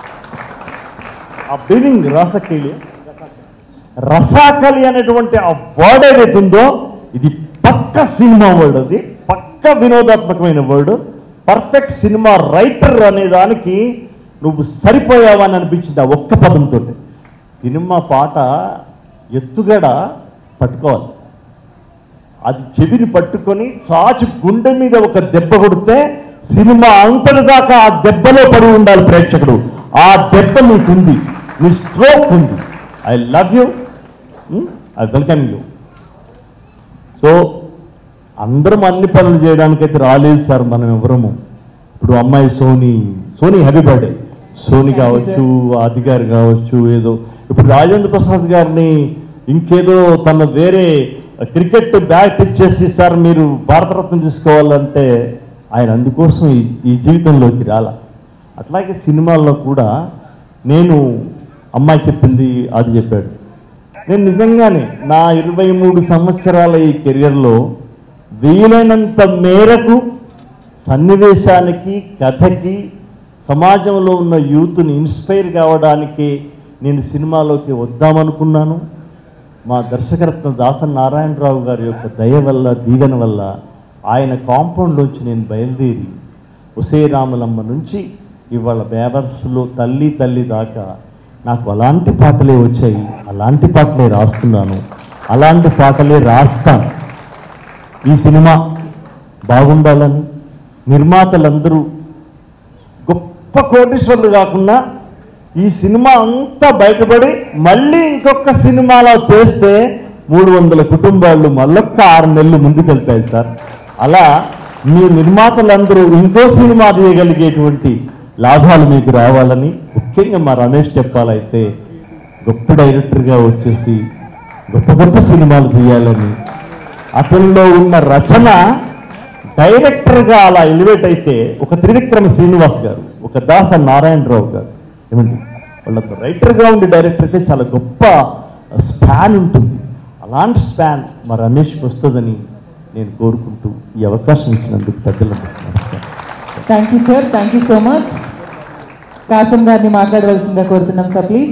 ఆ బిల్డింగ్ రసకేళి రసాకలి అనేటువంటి ఆ వర్డ్ ఏదైతే ఉందో ఇది పక్క సినిమా వర్డ్ అది పక్క వినోదాత్మకమైన వర్డ్ పర్ఫెక్ట్ సినిమా రైటర్ అనే దానికి నువ్వు సరిపోయావని అనిపించింది ఆ ఒక్క పదంతో సినిమా పాట ఎత్తుగడ పట్టుకోవాలి అది చెవిని పట్టుకొని చాచి గుండె మీద ఒక దెబ్బ కొడితే సినిమా అంతటి దాకా ఆ దెబ్బలో పడి ఉండాలి ప్రేక్షకుడు ఆ దెబ్బ నీకుంది నీ స్ట్రోక్ ఉంది I love you I welcome you so అందరం అన్ని పనులు చేయడానికైతే రాలేదు సార్ మనం ఎవరము ఇప్పుడు అమ్మాయి సోనీ సోనీ హ్యాపీ బర్త్డే సోనీ కావచ్చు ఆది గారు కావచ్చు ఏదో ఇప్పుడు రాజేంద్ర ప్రసాద్ గారిని ఇంకేదో తన వేరే క్రికెట్ బ్యాట్ ఇచ్చేసి సార్ మీరు భారతరత్న తీసుకోవాలంటే ఆయన అందుకోసం ఈ ఈ జీవితంలోకి రాల అట్లాగే సినిమాల్లో కూడా నేను అమ్మాయి చెప్పింది అది చెప్పాడు నేను నిజంగానే నా ఇరవై మూడు సంవత్సరాల ఈ కెరియర్లో వీలైనంత మేరకు సన్నివేశానికి కథకి సమాజంలో ఉన్న యూత్ని ఇన్స్పైర్ కావడానికి నేను సినిమాలోకి వద్దామనుకున్నాను మా దర్శకరత్న దాసన్ నారాయణరావు గారి యొక్క దయ వల్ల దీవెన వల్ల ఆయన కాంపౌండ్లోంచి నేను బయలుదేరి ఉసే రామలమ్మ నుంచి ఇవాళ బేవర్స్లో తల్లి తల్లి దాకా నాకు అలాంటి పాటలే వచ్చాయి అలాంటి పాటలే రాస్తున్నాను అలాంటి పాటలే రాస్తాను ఈ సినిమా బాగుండాలని నిర్మాతలందరూ గొప్ప కోటీశ్వర్లు కాకుండా ఈ సినిమా అంతా బయటపడి మళ్ళీ ఇంకొక సినిమాలో చేస్తే మూడు వందల కుటుంబాలు మళ్ళొక్క ఆరు నెలలు ముందుకెళ్తాయి సార్ అలా మీ నిర్మాతలందరూ ఇంకో సినిమా తీయగలిగేటువంటి లాభాలు మీకు రావాలని ముఖ్యంగా మా రమేష్ చెప్పాలైతే గొప్ప డైరెక్టర్గా వచ్చేసి గొప్ప గొప్ప సినిమాలు తీయాలని అతనిలో ఉన్న రచన డైరెక్టర్గా అలా ఎలివేట్ అయితే ఒక త్రివిక్రమ శ్రీనివాస్ గారు ఒక దాస నారాయణరావు గారు ఏమండి వాళ్ళకు రైటర్గా ఉండి డైరెక్టర్ అయితే చాలా గొప్ప స్పాన్ ఉంటుంది అలాంటి స్పాన్ మా రమేష్కి వస్తుందని నేను కోరుకుంటూ ఈ అవకాశం ఇచ్చినందుకు పెద్దలకు నమస్కారం thank you sir thank you so much Kasam గారిని మాట్లాడవలసిందిగా కోరుతున్నాం సార్ ప్లీజ్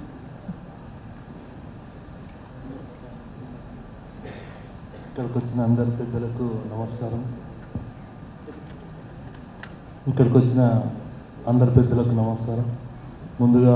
ఇక్కడికి వచ్చిన అందరి పెద్దలకు నమస్కారం ఇక్కడికి వచ్చిన అందరి పెద్దలకు నమస్కారం ముందుగా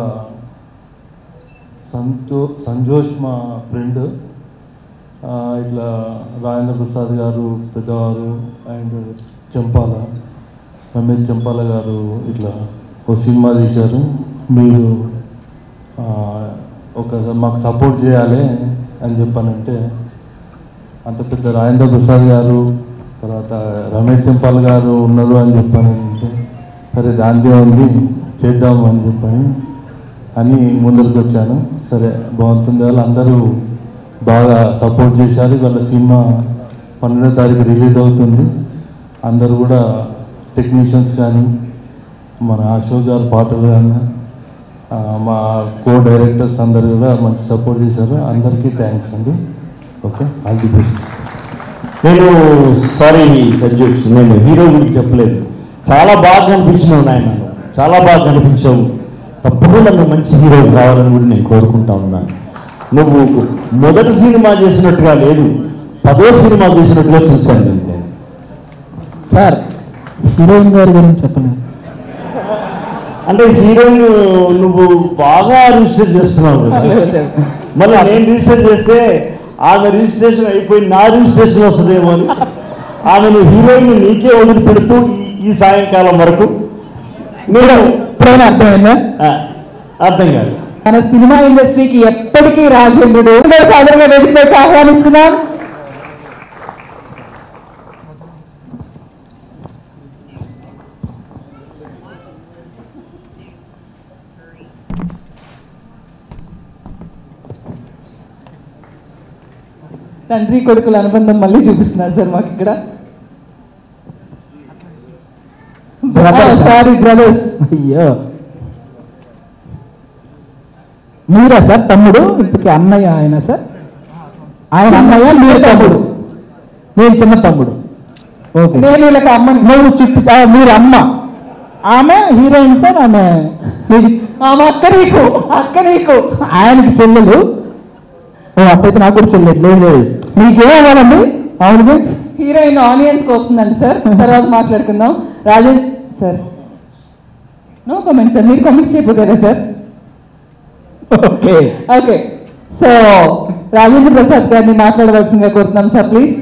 సంతో సంజోష్ మా ఫ్రెండ్ ఇట్లా రాజేంద్ర ప్రసాద్ గారు పెద్దవారు అండ్ చెంపాల రమేష్ చెంపాల గారు ఇట్లా ఒక సినిమా తీశారు మీరు ఆ, ఒక మాకు సపోర్ట్ చేయాలి అని చెప్పానంటే అంత పెద్ద రాజేంద్ర ప్రసాద్ గారు తర్వాత రమేష్ చెంపాల్ గారు ఉన్నారు అని చెప్పానంటే సరే దాందే ఉంది చేద్దాం అని చెప్పని అని ముందరికి వచ్చాను సరే బాగుంటుంది వాళ్ళు అందరూ బాగా సపోర్ట్ చేశారు వాళ్ళ సినిమా పన్నెండో తారీఖు రిలీజ్ అవుతుంది అందరూ కూడా టెక్నీషియన్స్ కానీ మన అశోక్ గారు పాటలు కానీ ఆ, మా కో డైరెక్టర్స్ అందరు కూడా మంచి సపోర్ట్ చేశారు అందరికీ థ్యాంక్స్ అండి ఓకే ఆల్ ది బెస్ట్ నేను సారీ సంజోష్ నేను హీరో గురించి చెప్పలేదు చాలా బాగా కనిపించినావు నాయన నువ్వు. చాలా బాగా కనిపించావు తప్పకుండా నువ్వు మంచి హీరో కావాలని కూడా నేను కోరుకుంటా ఉన్నాను నువ్వు మొదటి సినిమా చేసినట్టుగా లేదు పదో సినిమా చేసినట్టుగా చూశాను నేను నేను. సార్ హీరోయిన్ గారి గురించి చెప్పలేదు అంటే హీరోయిన్ నువ్వు బాగా రిజిస్టర్ చేస్తున్నావు కదా. మళ్ళీ నేను రిజిస్టర్ చేస్తే ఆమె రిజిస్ట్రేషన్ అయిపోయి నా రిజిస్ట్రేషన్ వస్తుందేమో అని ఆమెను హీరోయిన్ నీకే వదిలిపెడుతూ ఈ- ఈ సాయంకాలం వరకు మీరు ఇప్పుడైనా అర్థమైందా ఆ, అర్థం కాదు మన సినిమా ఇండస్ట్రీకి ఎప్పటికీ రాజేంద్రుడు సాధారణంగా వేదికపైకి ఆహ్వానిస్తున్నాం తండ్రి కొడుకుల అనుబంధం మళ్ళీ చూపిస్తున్నారు సార్ మాకు ఇక్కడ Brothers. సారీ బ్రదర్స్ అయ్యో మీరా సార్ తమ్ముడు ఇంతకీ అన్నయ్య ఆయన సార్ ఆయన అన్నయ్య మీరు తమ్ముడు నేను చిన్న తమ్ముడు ఓకే నేను వీళ్ళకి అమ్మని నువ్వు చిట్టు ఆ, మీరు అమ్మ ఆమె హీరోయిన్ సార్ ఆమె మీకు ఆమె అక్క నీకు అక్క నీకు ఆయనకి చెల్లెలు ఓ అట్టయితే నాకు కూడా చెల్లెలు లేదు లేదు మీకేమవ్వాలండి అవును హీరోయిన్ ఆనియన్స్ కి వస్తుందండి సార్ తర్వాత మాట్లాడుకుందాం Rajan sir no comment sir మీరు కామెంట్స్ చేయకపోతారా sir okay okay so Rajendra Prasad గారిని మాట్లాడవలసిందిగా కోరుతున్నాం సార్ ప్లీజ్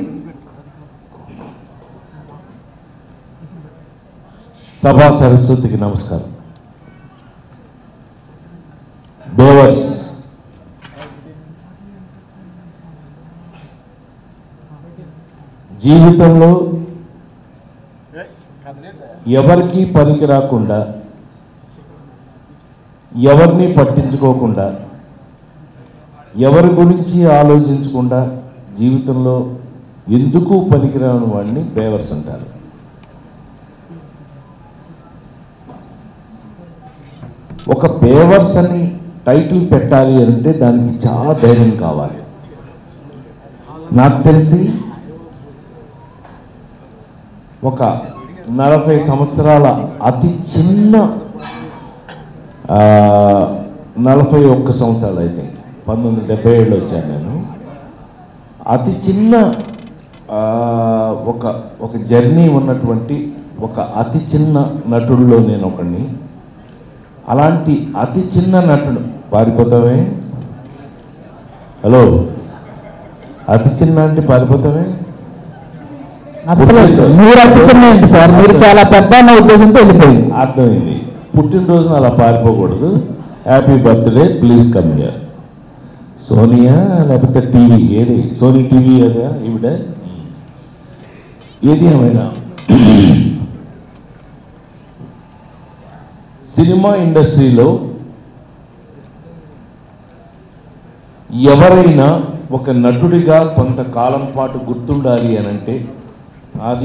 సభా సరస్వతికి నమస్కారం బేవర్స్ జీవితంలో ఎవరికి పనికి రాకుండా ఎవరిని పట్టించుకోకుండా ఎవరి గురించి ఆలోచించకుండా జీవితంలో ఎందుకు పనికిరాని వాడిని బేవర్స్ అంటారు ఒక బేవర్స్ అని టైటిల్ పెట్టాలి అంటే దానికి చాలా ధైర్యం కావాలి నాకు తెలిసి ఒక నలభై సంవత్సరాల అతి చిన్న ఆ, నలభై ఒక్క సంవత్సరాలు అయితే పంతొమ్మిది వందల డెబ్బై ఏడులో వచ్చాను నేను అతి చిన్న ఆ, ఒక ఒక జర్నీ ఉన్నటువంటి ఒక అతి చిన్న నటుల్లో నేను ఒకడిని అలాంటి అతి చిన్న నటుడు పారిపోతావే హలో అతి చిన్న అంటే పారిపోతావే నచ్చలేదు సార్ మీరు అప్పించండి ఏంటి సార్ మీరు చాలా పెద్ద అన్న ఉద్దేశంతో వెళ్ళిపోయింది అర్థమైంది పుట్టినరోజున అలా పారిపోకూడదు happy birthday please come here Sonia లేకపోతే టీవీ ఏది సోనీ టీవీ అదా ఈవిడ ఏది ఏమైనా సినిమా ఇండస్ట్రీలో ఎవరైనా ఒక నటుడిగా కొంతకాలం పాటు గుర్తుండాలి అని అంటే అది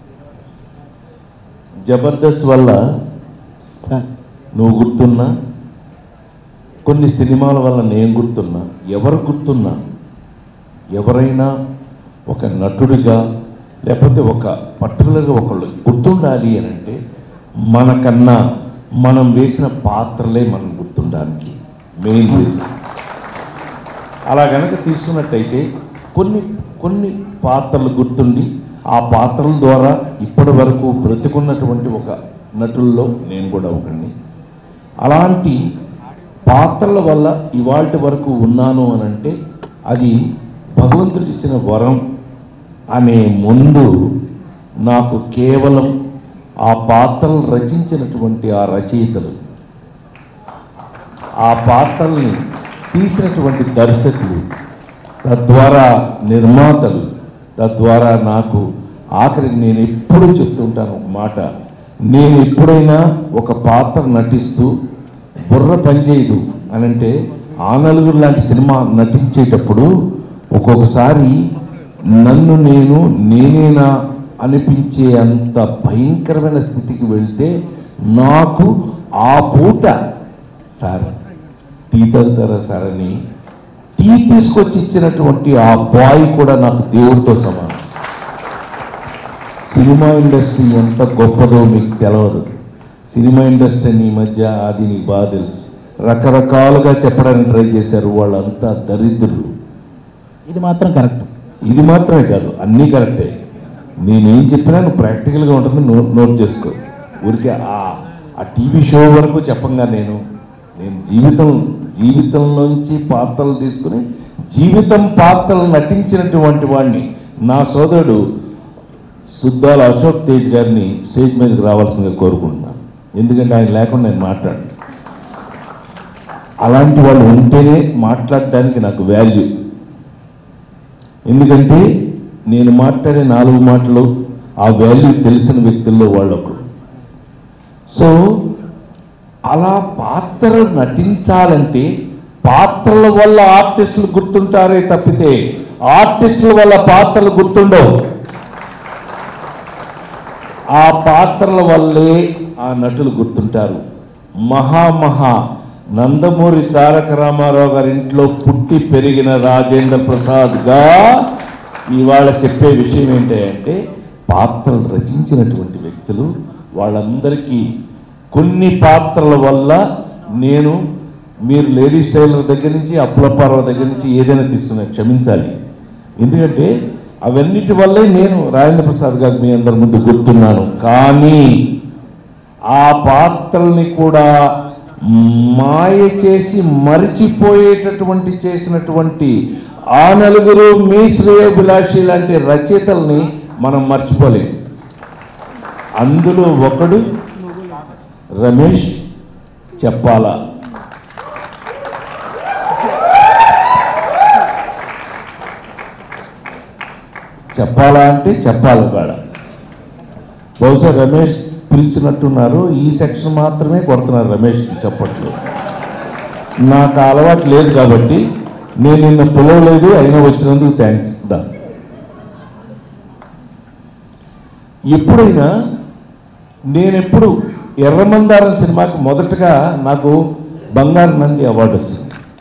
జబర్దస్త్ వల్ల సార్ నువ్వు గుర్తున్నా కొన్ని సినిమాల వల్ల నేను గుర్తున్నా ఎవరు గుర్తున్నా ఎవరైనా ఒక నటుడిగా లేకపోతే ఒక పర్టికులర్గా ఒకళ్ళు గుర్తుండాలి అని అంటే మనకన్నా మనం వేసిన పాత్రలే మనం గుర్తుండడానికి మెయిన్ రీజన్ అలా కనుక తీసుకున్నట్టయితే కొన్ని కొన్ని పాత్రలు గుర్తుండి ఆ పాత్రల ద్వారా ఇప్పటి వరకు బ్రతికున్నటువంటి ఒక నటుల్లో నేను కూడా ఒకడిని అలాంటి పాత్రల వల్ల ఇవాటి వరకు ఉన్నాను అని అంటే అది భగవంతుడికి ఇచ్చిన వరం అనే ముందు నాకు కేవలం ఆ పాత్రలు రచించినటువంటి ఆ రచయితలు ఆ పాత్రల్ని తీసినటువంటి దర్శకులు తద్వారా నిర్మాతలు తద్వారా నాకు ఆఖరికి నేను ఎప్పుడూ చెప్తుంటాను ఒక మాట నేను ఎప్పుడైనా ఒక పాత్ర నటిస్తూ బుర్ర పనిచేయదు అని అంటే ఆ నలుగురు లాంటి సినిమా నటించేటప్పుడు ఒక్కొక్కసారి నన్ను నేను నేనేనా అనిపించే అంత భయంకరమైన స్థితికి వెళ్తే నాకు ఆ పూట సార్ టీ తాగుతారా సార్ అని టీ తీసుకొచ్చి ఇచ్చినటువంటి ఆ బాయ్ కూడా నాకు దేవుడితో సమానం సినిమా ఇండస్ట్రీ ఎంత గొప్పదో మీకు తెలవదు సినిమా ఇండస్ట్రీని ఈ మధ్య అది నీకు బాగా తెలుసు రకరకాలుగా చెప్పడానికి ట్రై చేశారు వాళ్ళంతా దరిద్రులు ఇది మాత్రం కరెక్ట్ ఇది మాత్రమే కాదు అన్నీ కరెక్టే నేనేం చెప్పినా నువ్వు ప్రాక్టికల్గా ఉంటుంది నోట్ నోట్ చేసుకో ఊరికే ఆ ఆ టీవీ షో వరకు చెప్పంగా నేను నేను జీవితం జీవితంలోంచి పాత్రలు తీసుకుని జీవితం పాత్రలు నటించినటువంటి వాడిని నా సోదరుడు సుద్దాల అశోక్ తేజ్ గారిని స్టేజ్ మీదకి రావాల్సిందిగా కోరుకుంటున్నాను ఎందుకంటే ఆయన లేకుండా నేను మాట్లాడు అలాంటి వాళ్ళు ఉంటేనే మాట్లాడడానికి నాకు వాల్యూ ఎందుకంటే నేను మాట్లాడే నాలుగు మాటలు ఆ వాల్యూ తెలిసిన వ్యక్తుల్లో వాళ్ళు ఒకరు సో అలా పాత్ర నటించాలంటే పాత్రల వల్ల ఆర్టిస్టులు గుర్తుంటారే తప్పితే ఆర్టిస్టుల వల్ల పాత్రలు గుర్తుండవు ఆ పాత్రల వల్లే ఆ నటులు గుర్తుంటారు మహామహా నందమూరి తారక రామారావు గారి ఇంట్లో పుట్టి పెరిగిన రాజేంద్ర ప్రసాద్గా ఇవాళ చెప్పే విషయం ఏంటంటే పాత్రలు రచించినటువంటి వ్యక్తులు వాళ్ళందరికీ కొన్ని పాత్రల వల్ల నేను మీరు లేడీస్ టైలర్ దగ్గర నుంచి అప్పులప్పారావు దగ్గర నుంచి ఏదైనా తీసుకున్నా క్షమించాలి ఎందుకంటే అవన్నిటి వల్లే నేను రాజేంద్ర ప్రసాద్ గారికి మీ అందరి ముందు గుర్తున్నాను కానీ ఆ పాత్రల్ని కూడా మాయ చేసి మరిచిపోయేటటువంటి చేసినటువంటి ఆ నలుగురు మీ శ్రేయోభిలాషి లాంటి రచయితల్ని మనం మర్చిపోలేం అందులో ఒకడు రమేష్ చెప్పాలా చెప్పాలా అంటే చెప్పాలి కాడ బహుశా రమేష్ పిలిచినట్టున్నారు ఈ సెక్షన్ మాత్రమే కొడుతున్నారు రమేష్కి చెప్పట్లు నాకు ఆ అలవాటు లేదు కాబట్టి నేను నిన్న పిలవలేదు అయినా వచ్చినందుకు థ్యాంక్స్ దా ఎప్పుడైనా నేనెప్పుడు ఎర్రమందారం సినిమాకి మొదటగా నాకు బంగారు నంది అవార్డు వచ్చింది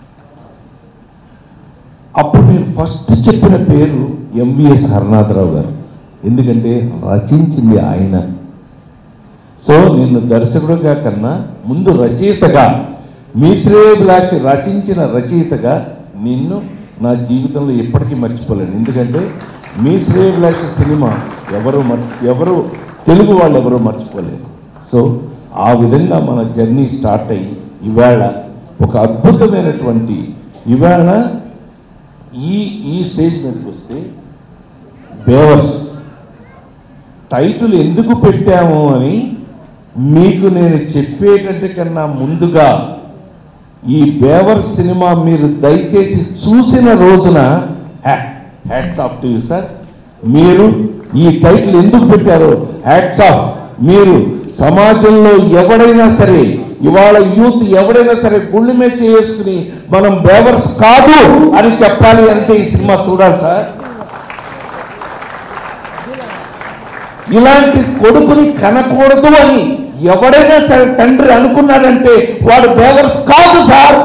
అప్పుడు నేను ఫస్ట్ చెప్పిన పేరు ఎంవిఎస్ హరనాథరావు గారు ఎందుకంటే రచించింది ఆయన సో నిన్ను దర్శకుడిగా కన్నా ముందు రచయితగా మీ శ్రేయభిలాషి రచించిన రచయితగా నిన్ను నా జీవితంలో ఎప్పటికీ మర్చిపోలేను ఎందుకంటే మీ శ్రేయభిలాషి సినిమా ఎవరు మర్ ఎవరు తెలుగు వాళ్ళు ఎవరు మర్చిపోలేరు సో ఆ విధంగా మన జర్నీ స్టార్ట్ అయ్యి ఇవాళ ఒక అద్భుతమైనటువంటి ఇవాళ ఈ ఈ స్టేజ్ మీదకి వస్తే బేవర్స్ టైటిల్ ఎందుకు పెట్టాము అని మీకు నేను చెప్పేటట్టు కన్నా ముందుగా ఈ బేవర్ సినిమా మీరు దయచేసి చూసిన రోజున hats off to you sir మీరు ఈ టైటిల్ ఎందుకు పెట్టారో హ్యాట్స్ ఆఫ్ మీరు సమాజంలో ఎవడైనా సరే ఇవాళ యూత్ ఎవడైనా సరే గుళ్ళు మీద చేసుకుని మనం బేవర్స్ కాదు అని చెప్పాలి అంటే ఈ సినిమా చూడాలి సార్ ఇలాంటి కొడుకుని కనకూడదు అని ఎవడైనా సరే తండ్రి అనుకున్నాడంటే వాడు బేవర్స్ కాదు సార్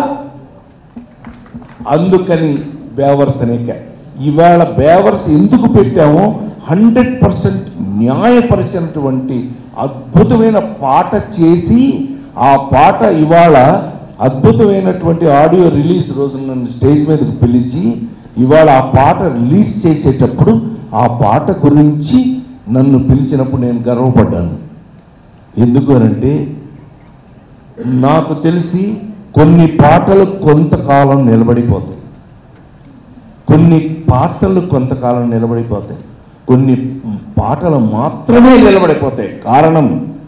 అందుకని బేవర్స్ అనే క- ఇవాళ బేవర్స్ ఎందుకు పెట్టామో హండ్రెడ్ పర్సెంట్ న్యాయపరిచినటువంటి అద్భుతమైన పాట చేసి ఆ పాట ఇవాళ అద్భుతమైనటువంటి ఆడియో రిలీజ్ రోజు నన్ను స్టేజ్ మీదకి పిలిచి ఇవాళ ఆ పాట రిలీజ్ చేసేటప్పుడు ఆ పాట గురించి నన్ను పిలిచినప్పుడు నేను గర్వపడ్డాను ఎందుకు అనంటే నాకు తెలిసి కొన్ని పాటలు కొంతకాలం నిలబడిపోతాయి కొన్ని పాటలు కొంతకాలం నిలబడిపోతాయి కొన్ని పాటలు మాత్రమే నిలబడిపోతాయి కారణం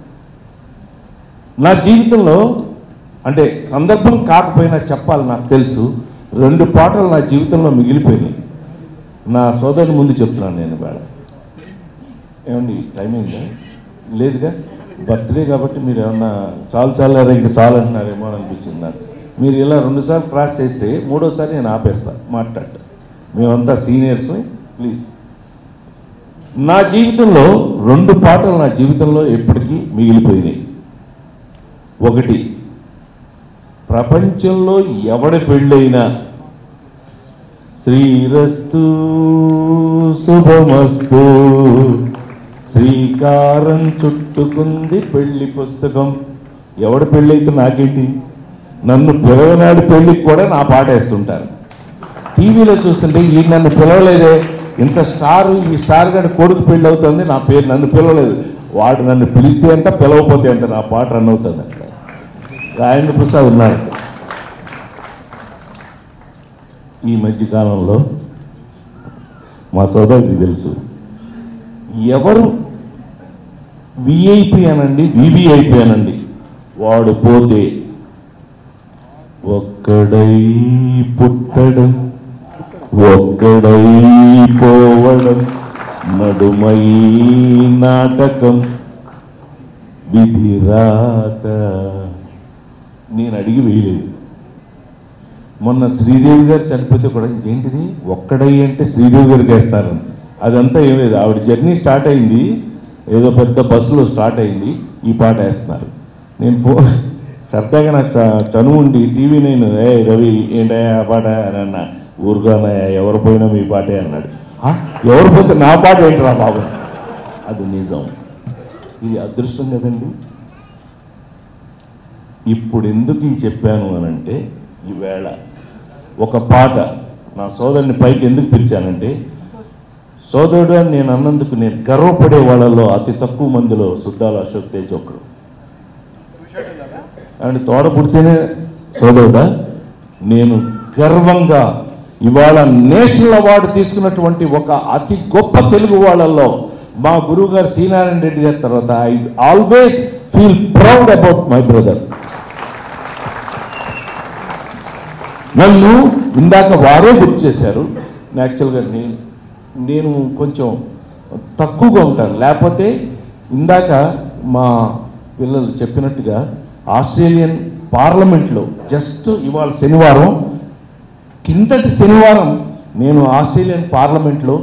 నా జీవితంలో అంటే సందర్భం కాకపోయినా చెప్పాలి నాకు తెలుసు రెండు పాటలు నా జీవితంలో మిగిలిపోయినాయి నా సోదరుని ముందు చెప్తున్నాను నేను వేళ ఏమండి టైమింగ్ లేదుగా బర్త్డే కాబట్టి మీరు ఏమన్నా చాలు చాలారా ఇంకా చాలు అంటున్నారేమో అని అనిపించింది నాకు మీరు ఇలా రెండుసార్లు క్రాస్ చేస్తే మూడోసారి నేను ఆపేస్తా మాట్లాడట మేమంతా సీనియర్స్ ప్లీజ్ నా జీవితంలో రెండు పాటలు నా జీవితంలో ఎప్పటికీ మిగిలిపోయినాయి ఒకటి ప్రపంచంలో ఎవడి పెళ్ళైనా శ్రీరస్తు శుభమస్తు శ్రీకారం చుట్టుకుంది పెళ్లి పుస్తకం ఎవడు పెళ్ళైతే నాకేంటి నన్ను పిలవనాడు పెళ్ళికి కూడా నా పాట వేస్తుంటారు టీవీలో చూస్తుంటే ఈ నన్ను పిలవలేదే ఇంత స్టార్ ఈ స్టార్ గారి కొడుకు పెళ్ళి అవుతుంది నా పేరు నన్ను పిలవలేదు వాడు నన్ను పిలిస్తే ఎంత పిలవకపోతే ఎంత నా పాట రన్ అవుతుంది అక్కడ రాజేంద్ర ప్రసాద్ ఉన్నాడు ఈ మధ్య కాలంలో మా సోదరుడికి తెలుసు ఎవరు విఐపి అనండి వివిఐపి అనండి వాడు పోతే ఒక్కడై పుట్టడం ఒక్కడై పోవడం నడుమై నాటకం విధిరాత నేను అడిగి వేయలేదు మొన్న శ్రీదేవి గారు చనిపోతే కూడా ఏంటిది ఒక్కడై అంటే శ్రీదేవి గారికి వేస్తారు అదంతా ఏం లేదు ఆవిడ జర్నీ స్టార్ట్ అయింది ఏదో పెద్ద బస్సులో స్టార్ట్ అయింది ఈ పాట వేస్తున్నారు నేను ఫో సరదాగా నాకు స- చనువు ఉండి టీవీ నేను ఏ రవి ఏంటయ్యా ఆ పాట అని అన్న ఊరుగానయ్యా ఎవరు పోయినా మీ పాటే అన్నాడు "ఆ, ఎవరు పోతే నా పాట ఏంటరా బాబు అది నిజం ఇది అదృష్టం కదండి ఇప్పుడు ఎందుకు ఈ చెప్పాను అని అంటే ఈవేళ ఒక పాట నా సోదరుని పైకి ఎందుకు పిలిచానంటే సోదరుడు అని నేను అన్నందుకు నేను గర్వపడే వాళ్ళలో అతి తక్కువ మందిలో సుద్దాల అశోక్ తేజ్ ఒకడు అండ్ తోడ పుడితేనే సోదరుడా నేను గర్వంగా ఇవాళ నేషనల్ అవార్డు తీసుకున్నటువంటి ఒక అతి గొప్ప తెలుగు వాళ్ళల్లో మా గురువు గారు శ్రీనారాయణ రెడ్డి గారి తర్వాత I always feel proud about my brother నన్ను ఇందాక వారే గుర్తు చేశారు యాక్చువల్గా నేను నేను కొంచెం తక్కువగా ఉంటాను లేకపోతే ఇందాక మా పిల్లలు చెప్పినట్టుగా ఆస్ట్రేలియన్ పార్లమెంట్లో జస్ట్ ఇవాళ శనివారం కిందటి శనివారం నేను ఆస్ట్రేలియన్ పార్లమెంట్లో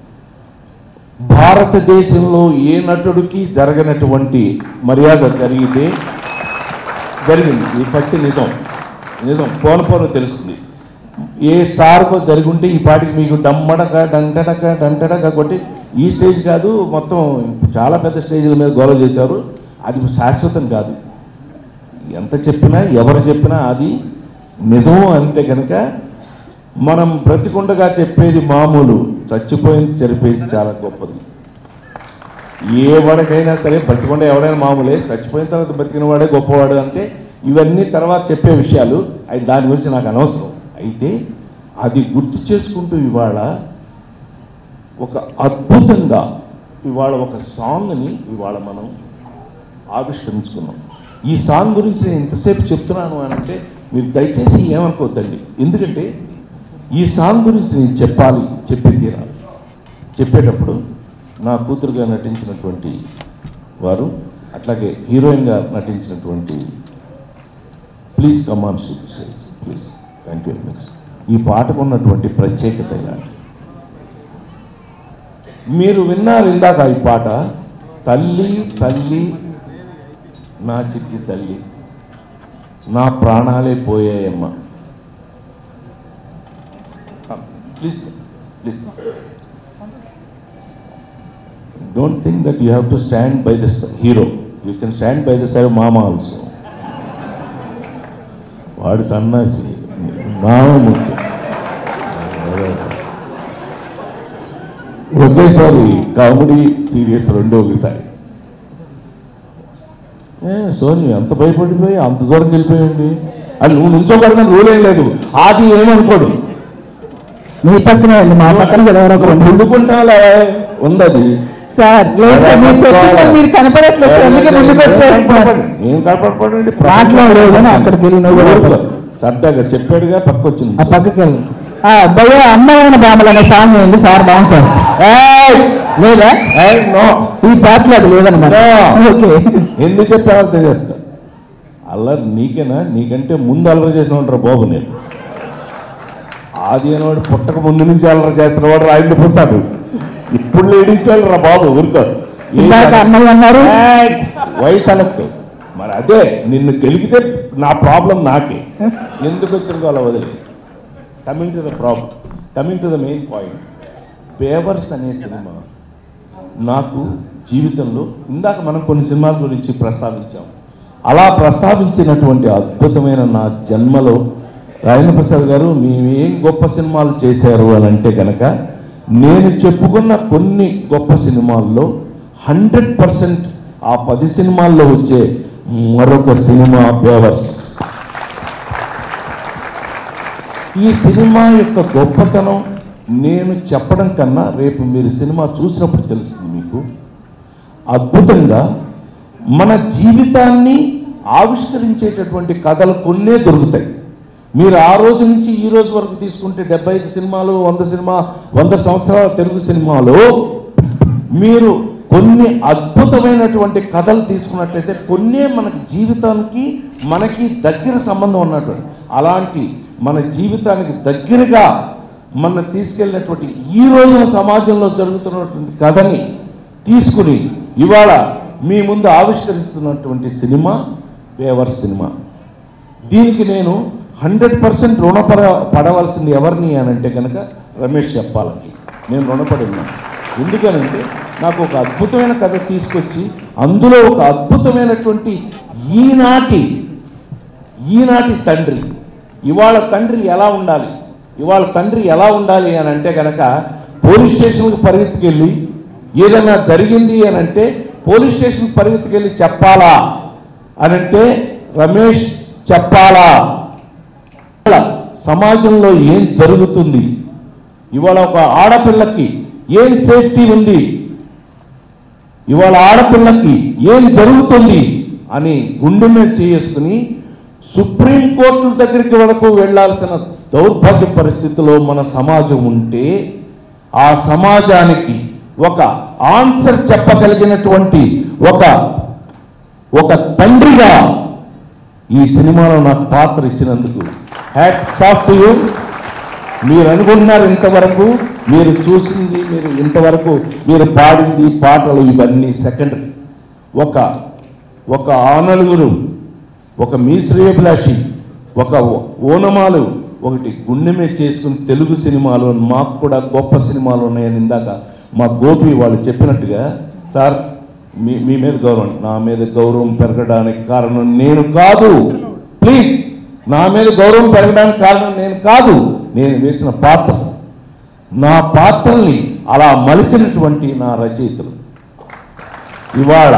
భారతదేశంలో ఏ నటుడికి జరగనటువంటి మర్యాద జరిగితే జరిగింది ఇది పచ్చి నిజం నిజం పోను పోను తెలుస్తుంది ఏ స్టార్కో జరుగుంటే ఈ పాటికి మీకు డమ్మడక డంటడక డంటడక కొట్టి ఈ స్టేజ్ కాదు మొత్తం చాలా పెద్ద స్టేజ్ల మీద గొడవ చేశారు అది శాశ్వతం కాదు ఎంత చెప్పినా ఎవరు చెప్పినా అది నిజము అంతే కనుక మనం బ్రతికుండగా చెప్పేది మామూలు చచ్చిపోయింది జరిపేది చాలా గొప్పది ఏ వాడికైనా సరే బ్రతికుండా ఎవడైనా మామూలే చచ్చిపోయిన తర్వాత బతికిన వాడే గొప్పవాడు అంటే ఇవన్నీ తర్వాత చెప్పే విషయాలు అవి దాని గురించి నాకు అనవసరం అయితే అది గుర్తు చేసుకుంటూ ఇవాళ ఒక అద్భుతంగా ఇవాళ ఒక సాంగ్ని ఇవాళ మనం ఆవిష్కరించుకున్నాం ఈ సాంగ్ గురించి నేను ఇంతసేపు చెప్తున్నాను అని అంటే మీరు దయచేసి ఏమనుకోవద్దండి ఎందుకంటే ఈ సాంగ్ గురించి నేను చెప్పాలి చెప్పి తీరాలి చెప్పేటప్పుడు నా కూతురుగా నటించినటువంటి వారు అట్లాగే హీరోయిన్గా నటించినటువంటి please come on Shruti stage please thank you very much ఈ పాటకు ఉన్నటువంటి ప్రత్యేకత ఇలాంటి మీరు విన్నారు ఇందాక ఈ పాట తల్లి తల్లి నా చిట్టి తల్లి నా ప్రాణాలే పోయాయమ్మ please please don't think that you have to stand by the hero you can stand by the side మామ ఆల్సో వాడు సన్నాసి మామ ముఖ్యం ఒకేసారి కామెడీ సీరియస్ రెండు ఒకసారి ఏ సోని అంత భయపడిపోయి అంత దూరం వెళ్ళిపోయండి అని నువ్వు నుంచోకూడదని రూల్ ఏం లేదు ఆది ఏమనుకోడు మీ పక్కనే అండి మా పక్కన కూడా ఎవరో ఒకరు ఉండి- ముందుకుంటాలే ఉందది సార్ లేదు సార్, మీరు చెప్పింది మీరు కనపడట్లేదు సార్, అందుకే ముందుకు వచ్చేస్తున్నారు ఏం కనపడపడండి మాట్లాడలేదు కానీ అక్కడికి వెళ్ళి నువ్వు కూడా ఊరుకో. సరదాగా చెప్పాడుగా పక్క వచ్చి ఆ నుంచో. పక్కకి వెళ్ళి ఆ, భయ్య అమ్మమైన బామలు అనే సాంగ్ ఏంటి సార్ డాన్స్ చేస్తా ఏయ్! లేదా ఏయ్, నో ఈ పాటలో అది లేదన్నమాట No. ఓకే ఎందుకు చెప్పారో తెలియజేస్తా అల్లరి నీకేనా నీకంటే ముందు అల్లరి చేసిన ఉంటారు బాబు నేను ఆది అనేవాడు పుట్టక ముందు నుంచి అల్లరి చేస్తున్న వాడు రాయింది పుస్తాడు ఇప్పుడు లేడీస్ రా బాబు ఊరుకో ఏ ఇందాక అన్నయ్య అన్నారు ఏయ్! వయసు అనక్కు మరి అదే నిన్ను గెలిగితే నా ప్రాబ్లం నాకే ఎందుకు వచ్చిందో అలా వదిలే coming to the problem coming to the main point Bewars అనే సినిమా నాకు జీవితంలో ఇందాక మనం కొన్ని సినిమాల గురించి ప్రస్తావించాం అలా ప్రస్తావించినటువంటి అద్భుతమైన నా జన్మలో రాజేంద్ర ప్రసాద్ గారు మేమేం గొప్ప సినిమాలు చేశారు అని అంటే కనుక నేను చెప్పుకున్న కొన్ని గొప్ప సినిమాల్లో హండ్రెడ్ పర్సెంట్ ఆ పది సినిమాల్లో వచ్చే మరొక సినిమా బేవర్స్ ఈ సినిమా యొక్క గొప్పతనం నేను చెప్పడం కన్నా రేపు మీరు సినిమా చూసినప్పుడు తెలుస్తుంది మీకు అద్భుతంగా మన జీవితాన్ని ఆవిష్కరించేటటువంటి కథలు కొన్నే దొరుకుతాయి మీరు ఆ రోజు నుంచి ఈ రోజు వరకు తీసుకుంటే డెబ్బై ఐదు సినిమాలు వంద సినిమా వంద సంవత్సరాల తెలుగు సినిమాలో మీరు కొన్ని అద్భుతమైనటువంటి కథలు తీసుకున్నట్టయితే కొన్నే మనకి జీవితానికి మనకి దగ్గర సంబంధం ఉన్నటువంటి అలాంటి మన జీవితానికి దగ్గరగా మన తీసుకెళ్ళినటువంటి ఈ రోజున సమాజంలో జరుగుతున్నటువంటి కథని తీసుకుని ఇవాళ మీ ముందు ఆవిష్కరిస్తున్నటువంటి సినిమా బేవర్ సినిమా దీనికి నేను హండ్రెడ్ పర్సెంట్ రుణపడ పడవలసింది ఎవరిని అని అంటే కనుక రమేష్ చెప్పాలకి నేను రుణపడి ఉన్నాను ఎందుకనంటే నాకు ఒక అద్భుతమైన కథ తీసుకొచ్చి అందులో ఒక అద్భుతమైనటువంటి ఈనాటి ఈనాటి తండ్రి ఇవాళ తండ్రి ఎలా ఉండాలి ఇవాళ తండ్రి ఎలా ఉండాలి అని అంటే కనుక పోలీస్ స్టేషన్కి పరిగెత్తుకెళ్ళి ఏదైనా జరిగింది అని అంటే పోలీస్ స్టేషన్ పరిగెత్తుకెళ్ళి చెప్పాలా అని అంటే రమేష్ చెప్పాలా ఇవాళ సమాజంలో ఏం జరుగుతుంది ఇవాళ ఒక ఆడపిల్లకి ఏం సేఫ్టీ ఉంది ఇవాళ ఆడపిల్లకి ఏం జరుగుతుంది అని గుండె మీద చేసుకుని సుప్రీంకోర్టుల దగ్గరికి వరకు వెళ్ళాల్సిన దౌర్భాగ్య పరిస్థితిలో మన సమాజం ఉంటే ఆ సమాజానికి ఒక ఆన్సర్ చెప్పగలిగినటువంటి ఒక ఒక తండ్రిగా ఈ సినిమాలో నాకు పాత్ర ఇచ్చినందుకు హ్యాట్ సాఫ్ట్ యూ మీరు అనుకుంటున్నారు ఇంతవరకు మీరు చూసింది మీరు ఇంతవరకు మీరు పాడింది పాటలు ఇవన్నీ సెకండరీ ఒక ఒక ఆనలుగురు ఒక మీ శ్రేయభిలాషి ఒక ఓనమాలు ఒకటి గుండె మీద చేసుకుని తెలుగు సినిమాలు మాకు కూడా గొప్ప సినిమాలు ఉన్నాయని ఇందాక మా గోపి వాళ్ళు చెప్పినట్టుగా సార్ మీ మీ మీద గౌరవం నా మీద గౌరవం పెరగడానికి కారణం నేను కాదు ప్లీజ్ నా మీద గౌరవం పెరగడానికి కారణం నేను కాదు నేను వేసిన పాత్ర నా పాత్రల్ని అలా మలిచినటువంటి నా రచయితలు ఇవాళ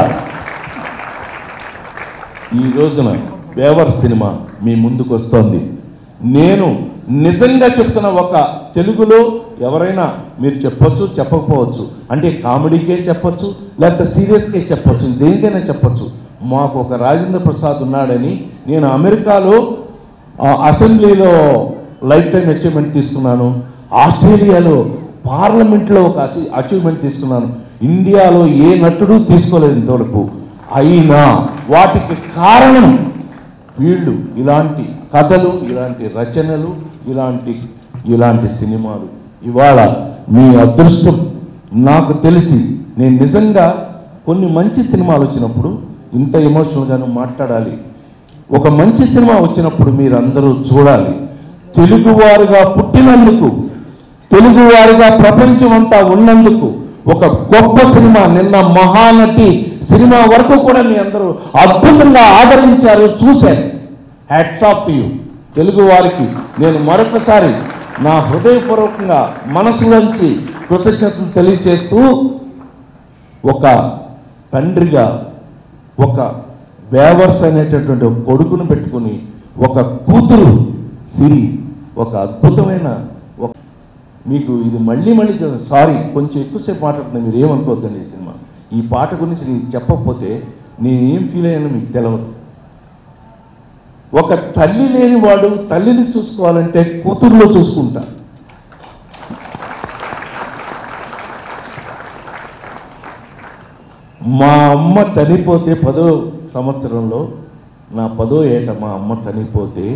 ఈ రోజున బేవర్ సినిమా మీ ముందుకు వస్తోంది నేను నిజంగా చెప్తున్న ఒక తెలుగులో ఎవరైనా మీరు చెప్పొచ్చు చెప్పకపోవచ్చు అంటే కామెడీకే చెప్పొచ్చు లేకపోతే సీరియస్కే చెప్పొచ్చు దేనికైనా చెప్పొచ్చు మాకు ఒక రాజేంద్ర ప్రసాద్ ఉన్నాడని నేను అమెరికాలో ఆ, అసెంబ్లీలో లైఫ్ టైం అచీవ్మెంట్ తీసుకున్నాను ఆస్ట్రేలియాలో పార్లమెంట్లో ఒక అచీవ్మెంట్ తీసుకున్నాను ఇండియాలో ఏ నటుడు తీసుకోలేదు ఇంతవరకు అయినా వాటికి కారణం వీళ్ళు ఇలాంటి కథలు ఇలాంటి రచనలు ఇలాంటి ఇలాంటి సినిమాలు ఇవాళ మీ అదృష్టం నాకు తెలిసి నేను నిజంగా కొన్ని మంచి సినిమాలు వచ్చినప్పుడు ఇంత ఎమోషనల్గాను మాట్లాడాలి ఒక మంచి సినిమా వచ్చినప్పుడు మీరందరూ చూడాలి తెలుగువారుగా పుట్టినందుకు తెలుగువారిగా ప్రపంచమంతా ఉన్నందుకు ఒక గొప్ప సినిమా నిన్న మహానటి సినిమా వరకు కూడా మీ అందరూ అద్భుతంగా ఆదరించారు చూశారు hats off to you Telugu వారికి నేను మరొకసారి నా హృదయపూర్వకంగా మనసులోంచి కృతజ్ఞతలు తెలియచేస్తూ ఒక తండ్రిగా ఒక బేవర్స్ అనేటటువంటి ఒక కొడుకును పెట్టుకుని ఒక కూతురు సిరి ఒక అద్భుతమైన ఒక మీకు ఇది మళ్ళీ మళ్ళీ సారీ కొంచెం ఎక్కువసేపు మాట్లాడుతున్నా మీరు ఏమనుకోవద్దండి ఈ సినిమా ఈ పాట గురించి నేను చెప్పకపోతే నేను ఏం ఫీల్ అయ్యానో మీకు తెలియదు ఒక తల్లి లేని వాడు తల్లిని చూసుకోవాలంటే కూతురులో చూసుకుంటా మా అమ్మ చనిపోతే పదో సంవత్సరంలో నా పదో ఏట మా అమ్మ చనిపోతే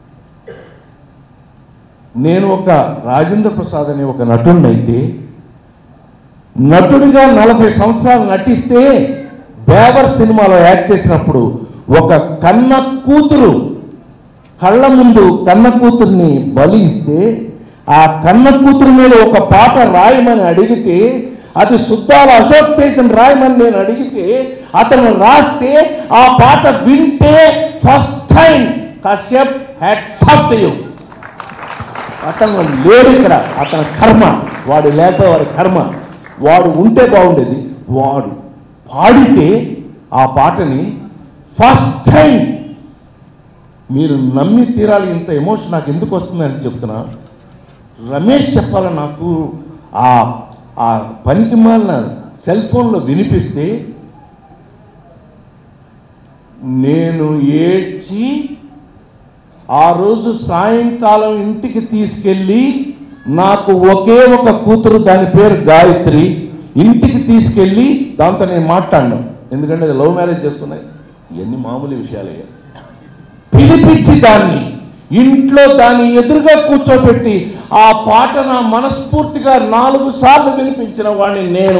నేను ఒక రాజేంద్ర ప్రసాద్ అనే ఒక నటుడినైతే నటుడిగా నలభై సంవత్సరాలు నటిస్తే బేవర్ సినిమాలో యాక్ట్ చేసినప్పుడు ఒక కన్న కూతురు కళ్ళ ముందు కన్న కూతుర్ని బలి ఇస్తే ఆ కన్న కూతురు మీద ఒక పాట రాయమని అడిగితే అది శుద్ధాల అశోక్ తేజన్ రాయమని నేను అడిగితే అతను రాస్తే ఆ పాట వింటే first time Kashyap had soft you అతను లేడు ఇక్కడ అతని కర్మ వాడు లేకపోతే వాడి కర్మ వాడు ఉంటే బాగుండేది వాడు పాడితే ఆ పాటని ఫస్ట్ టైం మీరు నమ్మి తీరాలి ఇంత ఎమోషన్ నాకు ఎందుకు వస్తుందని చెప్తున్నా రమేష్ చెప్పాల నాకు ఆ ఆ పనికి మాలిన సెల్ ఫోన్లో వినిపిస్తే నేను ఏడ్చి ఆ రోజు సాయంకాలం ఇంటికి తీసుకెళ్ళి నాకు ఒకే ఒక కూతురు దాని పేరు గాయత్రి ఇంటికి తీసుకెళ్ళి దాంతో నేను మాట్లాడినాను ఎందుకంటే అది లవ్ మ్యారేజ్ చేసుకున్నాయి ఇవన్నీ మామూలు విషయాలయ్యా పిలిపించి దాన్ని ఇంట్లో దాన్ని ఎదురుగా కూర్చోబెట్టి ఆ పాట నా మనస్ఫూర్తిగా నాలుగు సార్లు వినిపించిన వాడిని నేను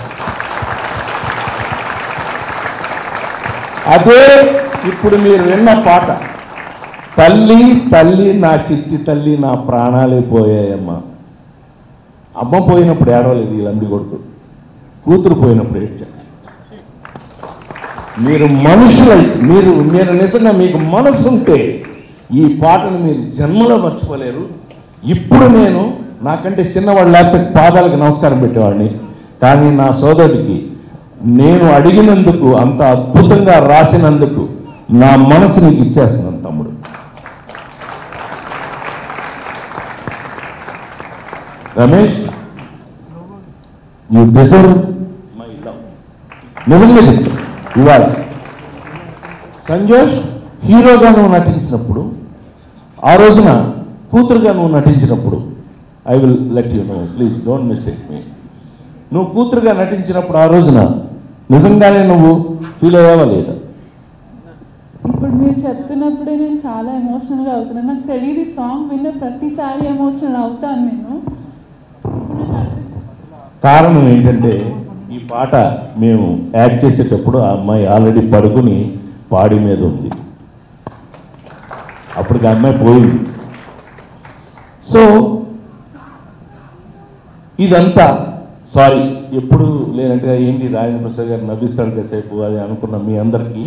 అదే ఇప్పుడు మీరు విన్న పాట తల్లి తల్లి నా చిట్టి తల్లి నా ప్రాణాలే పోయాయమ్మా అమ్మ పోయినప్పుడు ఏడవలేదు ఈ లంబి కొడుకు కూతురు పోయినప్పుడు ఏడ్చాను మీరు మనుషులై మీరు మీరు నిజంగా మీకు మనసు ఉంటే ఈ పాటను మీరు జన్మలో మర్చిపోలేరు ఇప్పుడు నేను నాకంటే చిన్నవాడు లేకపోతే పాదాలకు నమస్కారం పెట్టేవాడిని కానీ నా సోదరుడికి నేను అడిగినందుకు అంత అద్భుతంగా రాసినందుకు నా మనసు నీకు ఇచ్చేస్తున్నాను తమ్ముడు Ramesh you deserve my love నిజంగా చెప్తా ఇవాళ సంజోష్ హీరోగా నువ్వు నటించినప్పుడు ఆ రోజున కూతురుగా నువ్వు నటించినప్పుడు I will let you know please don't mistake me నువ్వు కూతురుగా నటించినప్పుడు ఆ రోజున నిజంగానే నువ్వు ఫీల్ అయ్యావా లేదా ఇప్పుడు మీరు చెప్తున్నప్పుడే నేను చాలా ఎమోషనల్గా అవుతున్నాను నాకు తెలియదు ఈ సాంగ్ విన్న ప్రతిసారి ఎమోషనల్ అవుతాను నేను ఇప్పుడు నాకు అర్థం- కారణం ఏంటంటే ఈ పాట మేము యాడ్ చేసేటప్పుడు ఆ అమ్మాయి ఆల్రెడీ పడుకుని పాడి మీద ఉంది అప్పటికి ఆ అమ్మాయి పోయింది సో ఇదంతా సారీ ఎప్పుడు లేనట్టుగా ఏంటి రాజేంద్ర ప్రసాద్ గారు నవ్విస్తాడు కాసేపు అది అనుకున్న మీ అందరికీ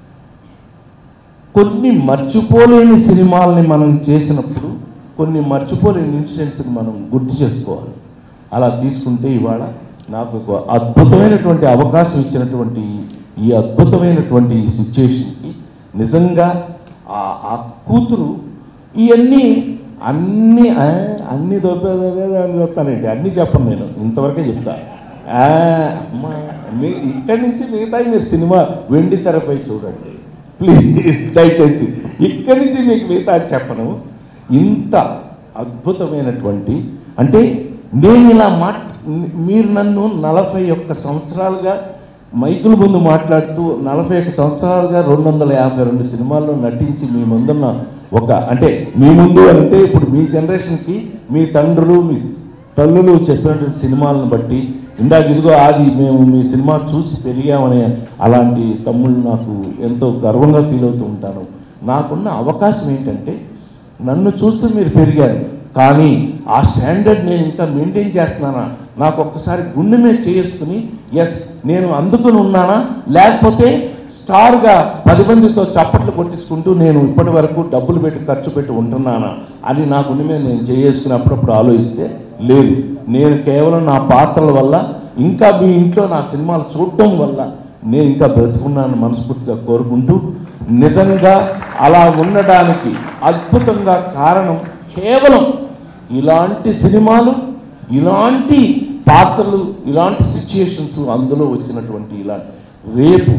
కొన్ని మర్చిపోలేని సినిమాల్ని మనం చేసినప్పుడు కొన్ని మర్చిపోలేని ఇన్సిడెంట్స్ని మనం గుర్తు చేసుకోవాలి అలా తీసుకుంటే ఇవాళ నాకు ఒక అద్భుతమైనటువంటి అవకాశం ఇచ్చినటువంటి ఈ అద్భుతమైనటువంటి ఈ సిచ్యుయేషన్కి నిజంగా ఆ ఆ కూతురు ఇవన్నీ అన్ని ఆ, అన్ని దొబ్బేదే అని చెప్తానండి అన్నీ చెప్పను నేను ఇంతవరకే చెప్తా ఆ, అమ్మా మీ ఇక్కడి నుంచి మిగతా మీరు సినిమా వెండి తెరపై చూడండి ప్లీజ్ దయచేసి ఇక్కడి నుంచి మీకు మిగతా చెప్పను ఇంత అద్భుతమైనటువంటి అంటే నేను ఇలా మాట్ మీరు నన్ను నలభై ఒక్క సంవత్సరాలుగా మైకుల ముందు మాట్లాడుతూ నలభై ఒక్క సంవత్సరాలుగా రెండు వందల యాభై రెండు సినిమాల్లో నటించి మీ ముందున్న ఒక అంటే మీ ముందు అంటే ఇప్పుడు మీ జనరేషన్కి మీ తండ్రులు మీ తల్లులు చెప్పినటువంటి సినిమాలను బట్టి ఇందాక ఇదిగో ఆది మేము మీ సినిమా చూసి పెరిగామనే అలాంటి తమ్ముళ్ళు నాకు ఎంతో గర్వంగా ఫీల్ అవుతూ ఉంటాను నాకున్న అవకాశం ఏంటంటే నన్ను చూస్తూ మీరు పెరిగారు కానీ ఆ స్టాండర్డ్ నేను ఇంకా మెయింటైన్ చేస్తున్నానా నాకు ఒక్కసారి గుండె మీద చేసుకుని ఎస్ నేను అందుకుని ఉన్నానా లేకపోతే స్టార్గా పది మందితో చప్పట్లు కొట్టించుకుంటూ నేను ఇప్పటి వరకు డబ్బులు పెట్టి ఖర్చు పెట్టి ఉంటున్నానా అని నా గుండె మీద నేను చేసుకుని అప్పుడప్పుడు ఆలోచిస్తే లేదు నేను కేవలం నా పాత్రల వల్ల ఇంకా మీ ఇంట్లో నా సినిమాలు చూడటం వల్ల నేను ఇంకా బ్రతుకున్నాను మనస్ఫూర్తిగా కోరుకుంటూ నిజంగా అలా ఉండడానికి అద్భుతంగా కారణం కేవలం ఇలాంటి సినిమాలు ఇలాంటి పాత్రలు ఇలాంటి సిచ్యుయేషన్స్ అందులో వచ్చినటువంటి ఇలా రేపు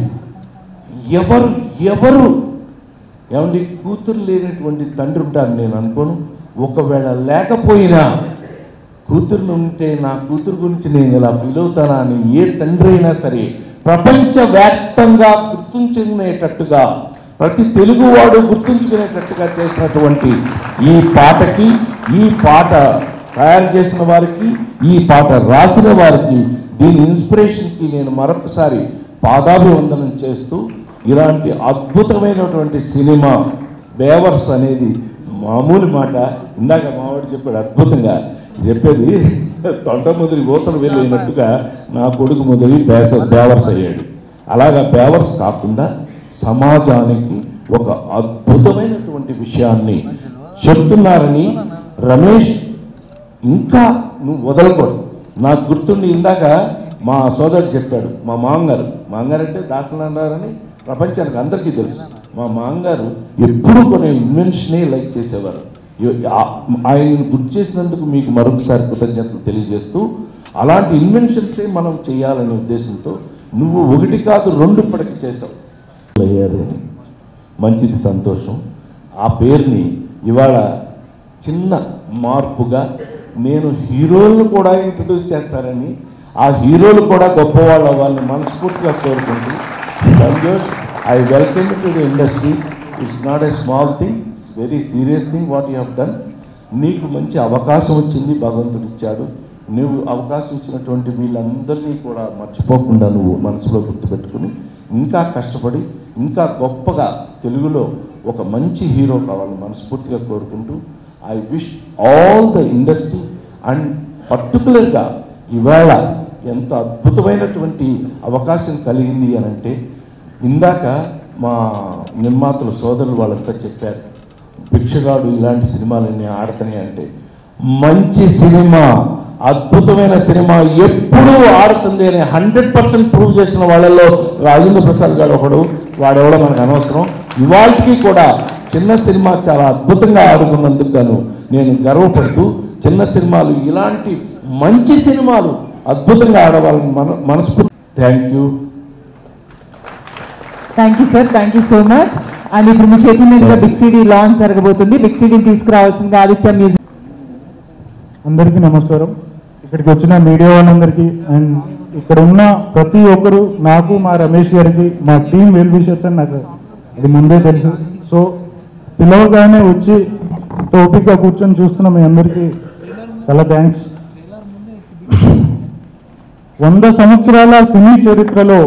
ఎవరు ఎవరు ఏమండి కూతురు లేనటువంటి తండ్రి ఉంటారు నేను అనుకోను ఒకవేళ లేకపోయినా కూతురు ఉంటే నా కూతురు గురించి నేను ఇలా ఫీల్ అవుతానా అని ఏ తండ్రి అయినా సరే ప్రపంచవ్యాప్తంగా గుర్తుంచుకునేటట్టుగా ప్రతి తెలుగువాడు గుర్తుంచుకునేటట్టుగా చేసినటువంటి ఈ పాటకి ఈ పాట తయారు చేసిన వారికి ఈ పాట రాసిన వారికి దీని ఇన్స్పిరేషన్కి నేను మరొకసారి పాదాభివందనం చేస్తూ ఇలాంటి అద్భుతమైనటువంటి సినిమా బేవర్స్ అనేది మామూలు మాట ఇందాక మావాడు చెప్పాడు అద్భుతంగా చెప్పేది తొండ ముదిరి ఓసలు వెళ్ళినట్టుగా నా కొడుకు ముదిరి బేస బేవర్స్ అయ్యాడు అలాగా బేవర్స్ కాకుండా సమాజానికి ఒక అద్భుతమైనటువంటి విషయాన్ని చెప్తున్నారని రమేష్ ఇంకా నువ్వు వదలకూడదు నాకు గుర్తుండి ఇందాక మా సోదరుడు చెప్పాడు మా మామగారు మామగారు అంటే దాసనారాయణని ప్రపంచానికి అందరికీ తెలుసు మా మామగారు ఎప్పుడు కొన్ని ఇన్వెన్షనే లైక్ చేసేవారు ఎ- ఆ- ఆయన్ని గుర్తు చేసినందుకు మీకు మరొకసారి కృతజ్ఞతలు తెలియజేస్తూ అలాంటి ఇన్వెన్షన్సే మనం చేయాలనే ఉద్దేశంతో నువ్వు ఒకటి కాదు రెండు ఇప్పటికి చేసావు అయ్యారు మంచిది సంతోషం ఆ పేరుని ఇవాళ చిన్న మార్పుగా నేను హీరోలను కూడా ఇంట్రడ్యూస్ చేస్తారని ఆ హీరోలు కూడా గొప్పవాళ్ళు అవ్వాలని మనస్ఫూర్తిగా కోరుకుంటూ Santosh I welcome to the industry it's not a small thing it's very serious thing what you have done నీకు మంచి అవకాశం వచ్చింది భగవంతుడు ఇచ్చాడు నువ్వు అవకాశం ఇచ్చినటువంటి వీళ్ళందరినీ కూడా మర్చిపోకుండా నువ్వు మనసులో గుర్తుపెట్టుకుని ఇంకా కష్టపడి ఇంకా గొప్పగా తెలుగులో ఒక మంచి హీరో కావాలని మనస్ఫూర్తిగా కోరుకుంటూ I wish all the industry and పర్టికులర్గా ఇవాళ ఎంత అద్భుతమైనటువంటి అవకాశం కలిగింది అని అంటే ఇందాక మా నిర్మాతలు సోదరులు వాళ్ళంతా చెప్పారు భిక్షగాడు ఇలాంటి సినిమాలన్నీ ఆడతాయి అంటే మంచి సినిమా అద్భుతమైన సినిమా ఎప్పుడూ ఆడుతుంది అని హండ్రెడ్ పర్సెంట్ ప్రూవ్ చేసిన వాళ్ళల్లో రాజేంద్ర ప్రసాద్ గారు ఒకడు వాడెవడో మనకు అనవసరం ఇవాళకి కూడా చిన్న సినిమా చాలా అద్భుతంగా ఆడుతున్నందుకు గాను నేను గర్వపడుతూ చిన్న సినిమాలు ఇలాంటి మంచి సినిమాలు అద్భుతంగా ఆడవాళ్ళని మన మనస్ఫూర్తి thank you thank you sir thank you so much and ఇప్పుడు మీ చేతుల మీదుగా బిగ్ సిడీ లాంచ్ జరగబోతుంది బిగ్ సిడీని తీసుకురావాల్సిందిగా ఆదిత్య మ్యూజిక్ అందరికీ నమస్కారం ఇక్కడికి వచ్చిన మీడియా వాళ్ళందరికీ అండ్ ఇక్కడ ఉన్న ప్రతి ఒక్కరు నాకు మా రమేష్ గారికి మా టీం వెల్ విషర్స్ అని నాకు అది ముందే తెలుసు సో పిలవగానే వచ్చి టోపిక్గా కూర్చొని చూస్తున్న మీ అందరికీ చాలా థ్యాంక్స్ వంద సంవత్సరాల సినీ చరిత్రలో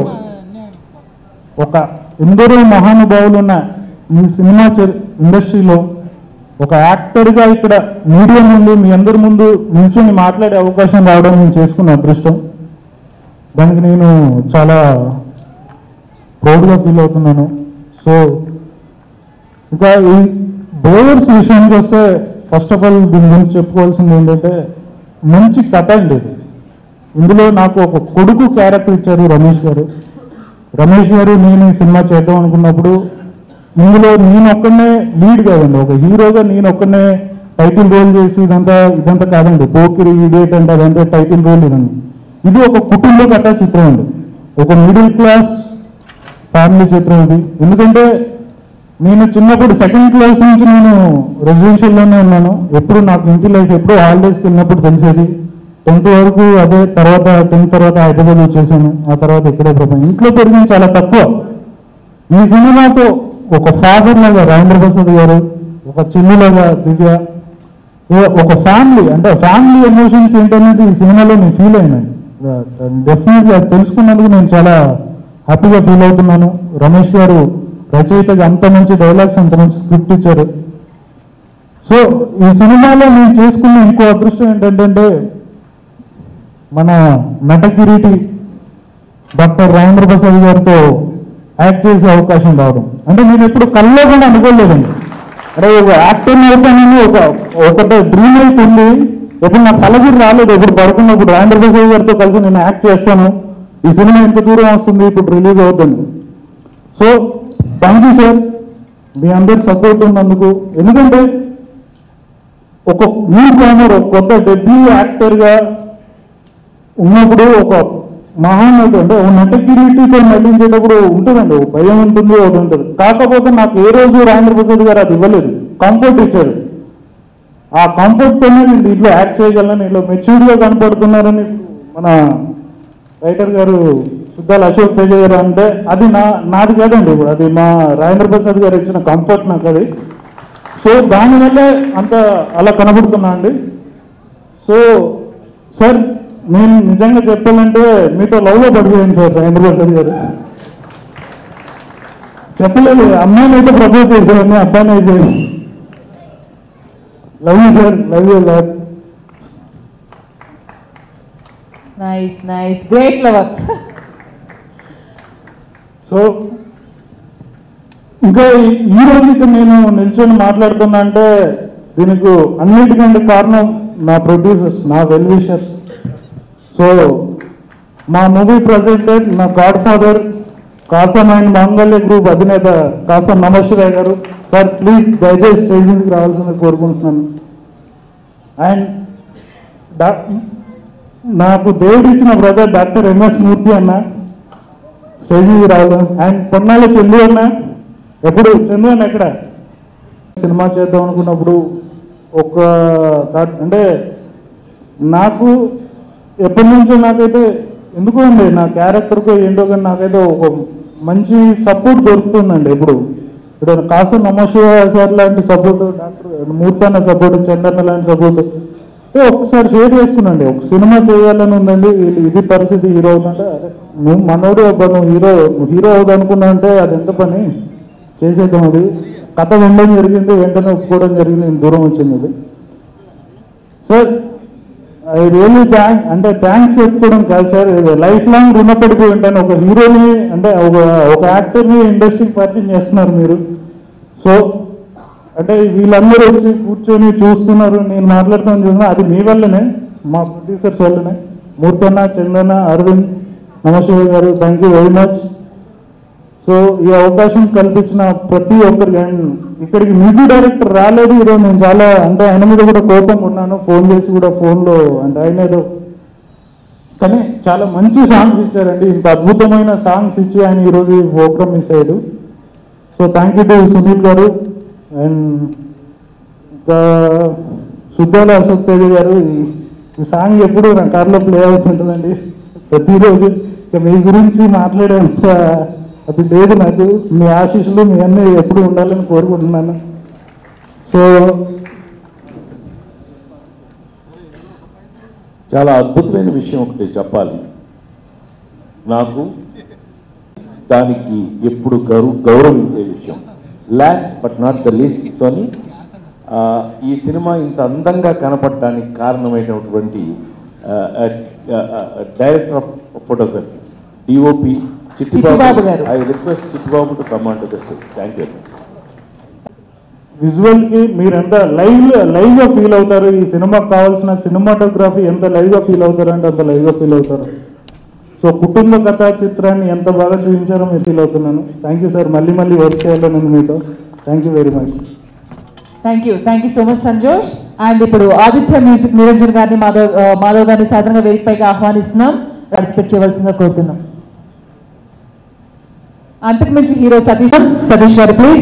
ఒక ఎందరో మహానుభావులు ఉన్న ఈ సినిమా చరి- ఇండస్ట్రీలో ఒక యాక్టర్గా ఇక్కడ మీడియా ముందు మీ అందరి ముందు నిల్చొని మాట్లాడే అవకాశం రావడం నేను చేసుకున్న అదృష్టం దానికి నేను చాలా ప్రౌడ్గా ఫీల్ అవుతున్నాను సో ఇంకా ఈ బోవర్స్ విషయానికి వస్తే ఫస్ట్ ఆఫ్ ఆల్ దీని గురించి చెప్పుకోవాల్సింది ఏంటంటే మంచి కథ అండి ఇది ఇందులో నాకు ఒక కొడుకు క్యారెక్టర్ ఇచ్చారు రమేష్ గారు రమేష్ గారు నేను ఈ సినిమా చేద్దాం అనుకున్నప్పుడు ఇందులో నేను ఒక్కనే లీడ్ కాదండి ఒక హీరోగా నేను ఒక్కనే టైటిల్ రోల్ చేసి ఇదంతా ఇదంతా కాదండి పోకిరి ఇడియట్ అంటే అదంతా టైటిల్ రోల్ ఇదండి ఇది ఒక కుటుంబ కథ చిత్రం అండి ఒక మిడిల్ క్లాస్ ఫ్యామిలీ చిత్రం ఇది ఎందుకంటే నేను చిన్నప్పుడు సెకండ్ క్లాస్ నుంచి నేను రెసిడెన్షియల్లోనే ఉన్నాను ఎప్పుడు నాకు ఇంటి లైఫ్ ఎప్పుడు హాలిడేస్కి వెళ్ళినప్పుడు తెలిసేది టెన్త్ వరకు అదే తర్వాత టెన్త్ తర్వాత హైదరాబాద్ వచ్చేసాను ఆ తర్వాత ఇక్కడే ప్రపంచం ఇంట్లో పెరిగింది చాలా తక్కువ ఈ సినిమాతో ఒక ఫాదర్ లాగా రాజేంద్ర ప్రసాద్ గారు ఒక చెల్లిలాగా దివ్య ఏ- ఒక ఫ్యామిలీ అంటే ఫ్యామిలీ ఎమోషన్స్ ఏంటనేది ఈ సినిమాలో నేను ఫీల్ అయినాను డెఫినెట్గా తెలుసుకున్నందుకు నేను చాలా హ్యాపీగా ఫీల్ అవుతున్నాను రమేష్ గారు రచయితగా అంత మంచి డైలాగ్స్ అంత మంచి స్క్రిప్ట్ ఇచ్చారు సో ఈ సినిమాలో నేను చేసుకున్న ఇంకో అదృష్టం ఏంటంటే మన నటకిరీటి డాక్టర్ రాజేంద్ర ప్రసాద్ గారితో యాక్ట్ చేసే అవకాశం రావడం అంటే నేను ఎప్పుడు కల్లో కూడా అనుకోలేదండి అరే ఒక యాక్టర్ అవుతానని ఒక ఒకటే డ్రీమ్ అయితే ఉంది ఎప్పుడు నాకు కలగిరి రాలేదు ఎప్పుడు పడుకున్నప్పుడు రాజేంద్ర ప్రసాద్ గారితో కలిసి నేను యాక్ట్ చేస్తాను ఈ సినిమా ఎంత దూరం వస్తుంది ఇప్పుడు రిలీజ్ అవుతుంది సో థ్యాంక్ యూ సార్ మీ అందరి సపోర్ట్ ఉన్నందుకు ఎందుకంటే ఒక న్యూ కామర్ ఒక కొత్త డెబ్యూ యాక్టర్గా ఉన్నప్పుడు ఒక మహానటు అంటే ఒక నట కిరీటితో నటించేటప్పుడు ఉంటుందండి ఒక భయం ఉంటుంది ఒకటి ఉంటుంది కాకపోతే నాకు ఏ రోజు రాజేంద్ర ప్రసాద్ గారు అది ఇవ్వలేదు కంఫర్ట్ ఇచ్చారు ఆ కంఫర్ట్తోనే నేను దీంట్లో యాక్ట్ చేయగలను ఇలా మెచ్యూర్డ్గా కనపడుతున్నారని మన రైటర్ గారు సుద్దాల అశోక్ తేజ గారు అంటే అది నా నాది కాదండి ఇప్పుడు అది మా రాజేంద్ర ప్రసాద్ గారు ఇచ్చిన కంఫర్ట్ నాకు అది సో దానివల్లే అంత అలా కనబడుతున్నా అండి సో సార్ నేను నిజంగా చెప్పాలంటే మీతో లవ్లో పడిపోయాను సార్ రాజేంద్ర ప్రసాద్ గారు చెప్పలేదు అమ్మాయిని అయితే ప్రపోజ్ చేశాను అబ్బాయిని అయితే love you sir love you lot nice nice great lovers so ఇంకా ఈ- ఈ రోజు ఇక్కడ నేను నిల్చొని మాట్లాడుతున్నా అంటే దీనికి అన్నిటికంటే కారణం నా ప్రొడ్యూసర్స్ నా వెల్ విషర్స్ సో మా మూవీ ప్రజెంటెడ్ నా godfather Kasam and Mangalya group అధినేత కాసం నమశ్రాయ్ గారు సార్ ప్లీజ్ దయచేసి స్టేజ్ మీదకి రావాల్సింది కోరుకుంటున్నాను అండ్ డా నాకు దేవుడు ఇచ్చిన బ్రదర్ డాక్టర్ ఎంఎస్ మూర్తి అన్న స్టేజ్ మీద రావడం అండ్ కొన్నాళ్ళు చందు అన్న ఎప్పుడు చందు అన్న ఎక్కడ సినిమా చేద్దాం అనుకున్నప్పుడు ఒక థాట్ అంటే నాకు ఎప్పటి నుంచో నాకైతే ఎందుకో అండి నా క్యారెక్టర్కో ఏంటో కానీ నాకైతే ఒక మంచి సపోర్ట్ దొరుకుతుందండి ఎప్పుడు ఇప్పుడు కాస్త నమోశివ సార్ లాంటి సపోర్ట్ డాక్టర్ మూర్తన్న సపోర్ట్ చందన్న లాంటి సపోర్ట్ అంటే ఒకసారి షేర్ చేసుకున్నాండి ఒక సినిమా చేయాలని ఉందండి ఇది- ఇది పరిస్థితి హీరో అవుతుందంటే అరే, నువ్వు మనోడు అబ్బా నువ్వు హీరో హీరో అవుదాం అనుకున్నా అంటే అది ఎంత పని చేసేద్దాం అది కథ వినడం జరిగింది వెంటనే ఒప్పుకోవడం జరిగింది నేను దూరం వచ్చింది అది సార్ ఐ రియల్లీ థ్యాంక్ అంటే థ్యాంక్స్ చెప్పుకోవడం కాదు సార్ లైఫ్ లాంగ్ రుణపడిపోయి ఉంటాను ఒక హీరోని అంటే ఒక ఒక యాక్టర్ని ఇండస్ట్రీకి పరిచయం చేస్తున్నారు మీరు సో అంటే వీళ్ళందరూ వచ్చి కూర్చొని చూస్తున్నారు నేను మాట్లాడుతాను చూస్తున్నా అది మీ వల్లనే మా ప్రొడ్యూసర్స్ వల్లనే మూర్తన్న చందన అరవింద్ నమశివ గారు thank you very much so ఈ అవకాశం కల్పించిన ప్రతి ఒక్కరికి అండ్ ఇక్కడికి మ్యూజిక్ డైరెక్టర్ రాలేదు ఈరోజు నేను చాలా అంటే ఆయన మీద కూడా కోపం ఉన్నాను ఫోన్ చేసి కూడా ఫోన్లో అంటే ఆయన ఏదో కానీ చాలా మంచి సాంగ్స్ ఇచ్చారండి ఇంత అద్భుతమైన సాంగ్స్ ఇచ్చి ఆయన ఈరోజు ఈ ప్రోగ్రామ్ మిస్ అయ్యాడు so thank you to Sunil గారు అండ్ ఇంకా సుద్దాల అశోక్ తేజ గారు ఈ- ఈ సాంగ్ ఎప్పుడు నా కార్లో ప్లే అవుతుంటుందండి ప్రతిరోజు ఇక మీ గురించి మాట్లాడేంత అది లేదు నాకు మీ ఆశీస్సులు మీ అన్నీ ఎప్పుడు ఉండాలని కోరుకుంటున్నాను సో చాలా అద్భుతమైన విషయం ఒకటి చెప్పాలి నాకు దానికి ఎప్పుడు గౌరవ గౌరవించే విషయం last but not the least Soni ఆ, ఈ సినిమా ఇంత అందంగా కనపడడానికి కారణమైనటువంటి director of photography DOP Chittibabu Chittibabu గారు. I request Chittibabu to command the stage thank you visual కి మీరు ఎంత లైవ్ లైవ్ గా ఫీల్ అవుతారు ఈ సినిమాకి కావాల్సిన సినిమాటోగ్రఫీ ఎంత లైవ్ గా ఫీల్ అవుతారు అంటే అంత లైవ్ గా ఫీల్ అవుతారు సో కుటుంబ కథా చిత్రాన్ని ఎంత బాగా చూపించారో మీరు ఫీల్ అవుతున్నాను థ్యాంక్ యూ సార్ మళ్ళీ మళ్ళీ వర్క్ చేయాలని ఉంది మీతో thank you very much thank you thank you so much Sanjosh and ఇప్పుడు ఆదిత్య మ్యూజిక్ నిరంజన్ గారిని మాధవ్ ఆ, మాధవ్ గారిని సాధారణంగా వేదికపైకి ఆహ్వానిస్తున్నాం పార్టిసిపేట్ చేయవలసిందిగా కోరుతున్నాం అంతకు మించి హీరో సతీష్ సతీష్ గారు ప్లీజ్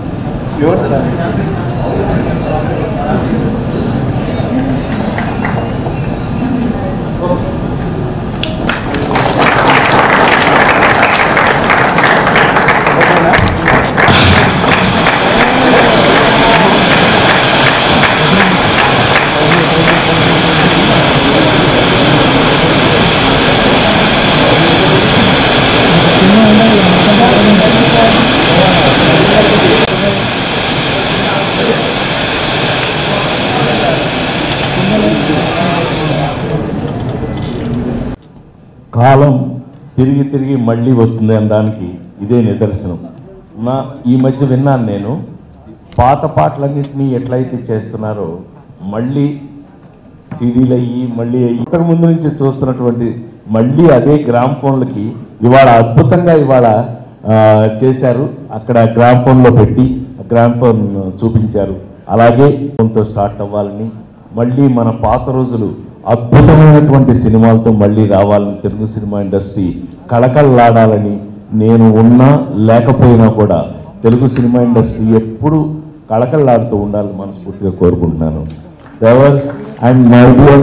కాలం తిరిగి తిరిగి మళ్ళీ వస్తుంది అనడానికి ఇదే నిదర్శనం నా ఈ మధ్య విన్నాను నేను పాత పాటలన్నింటినీ ఎట్లయితే చేస్తున్నారో మళ్ళీ సీడీలు అయ్యి మళ్ళీ అయ్యి ఇంతకు ముందు నుంచి చూస్తున్నటువంటి మళ్ళీ అదే గ్రామ్ ఫోన్లకి ఇవాళ అద్భుతంగా ఇవాళ ఆ, చేశారు అక్కడ గ్రామ్ ఫోన్లో పెట్టి గ్రామ్ ఫోన్ చూపించారు అలాగే ఫోన్తో స్టార్ట్ అవ్వాలని మళ్ళీ మన పాత రోజులు అద్భుతమైనటువంటి సినిమాలతో మళ్ళీ రావాలని తెలుగు సినిమా ఇండస్ట్రీ కళకళలాడాలని నేను ఉన్నా లేకపోయినా కూడా తెలుగు సినిమా ఇండస్ట్రీ ఎప్పుడు కళకళలాడుతూ ఉండాలని మనస్ఫూర్తిగా కోరుకుంటున్నాను దేవర్ అండ్ మై డియర్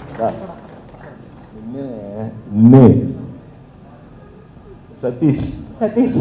నిన్నే Satish Satish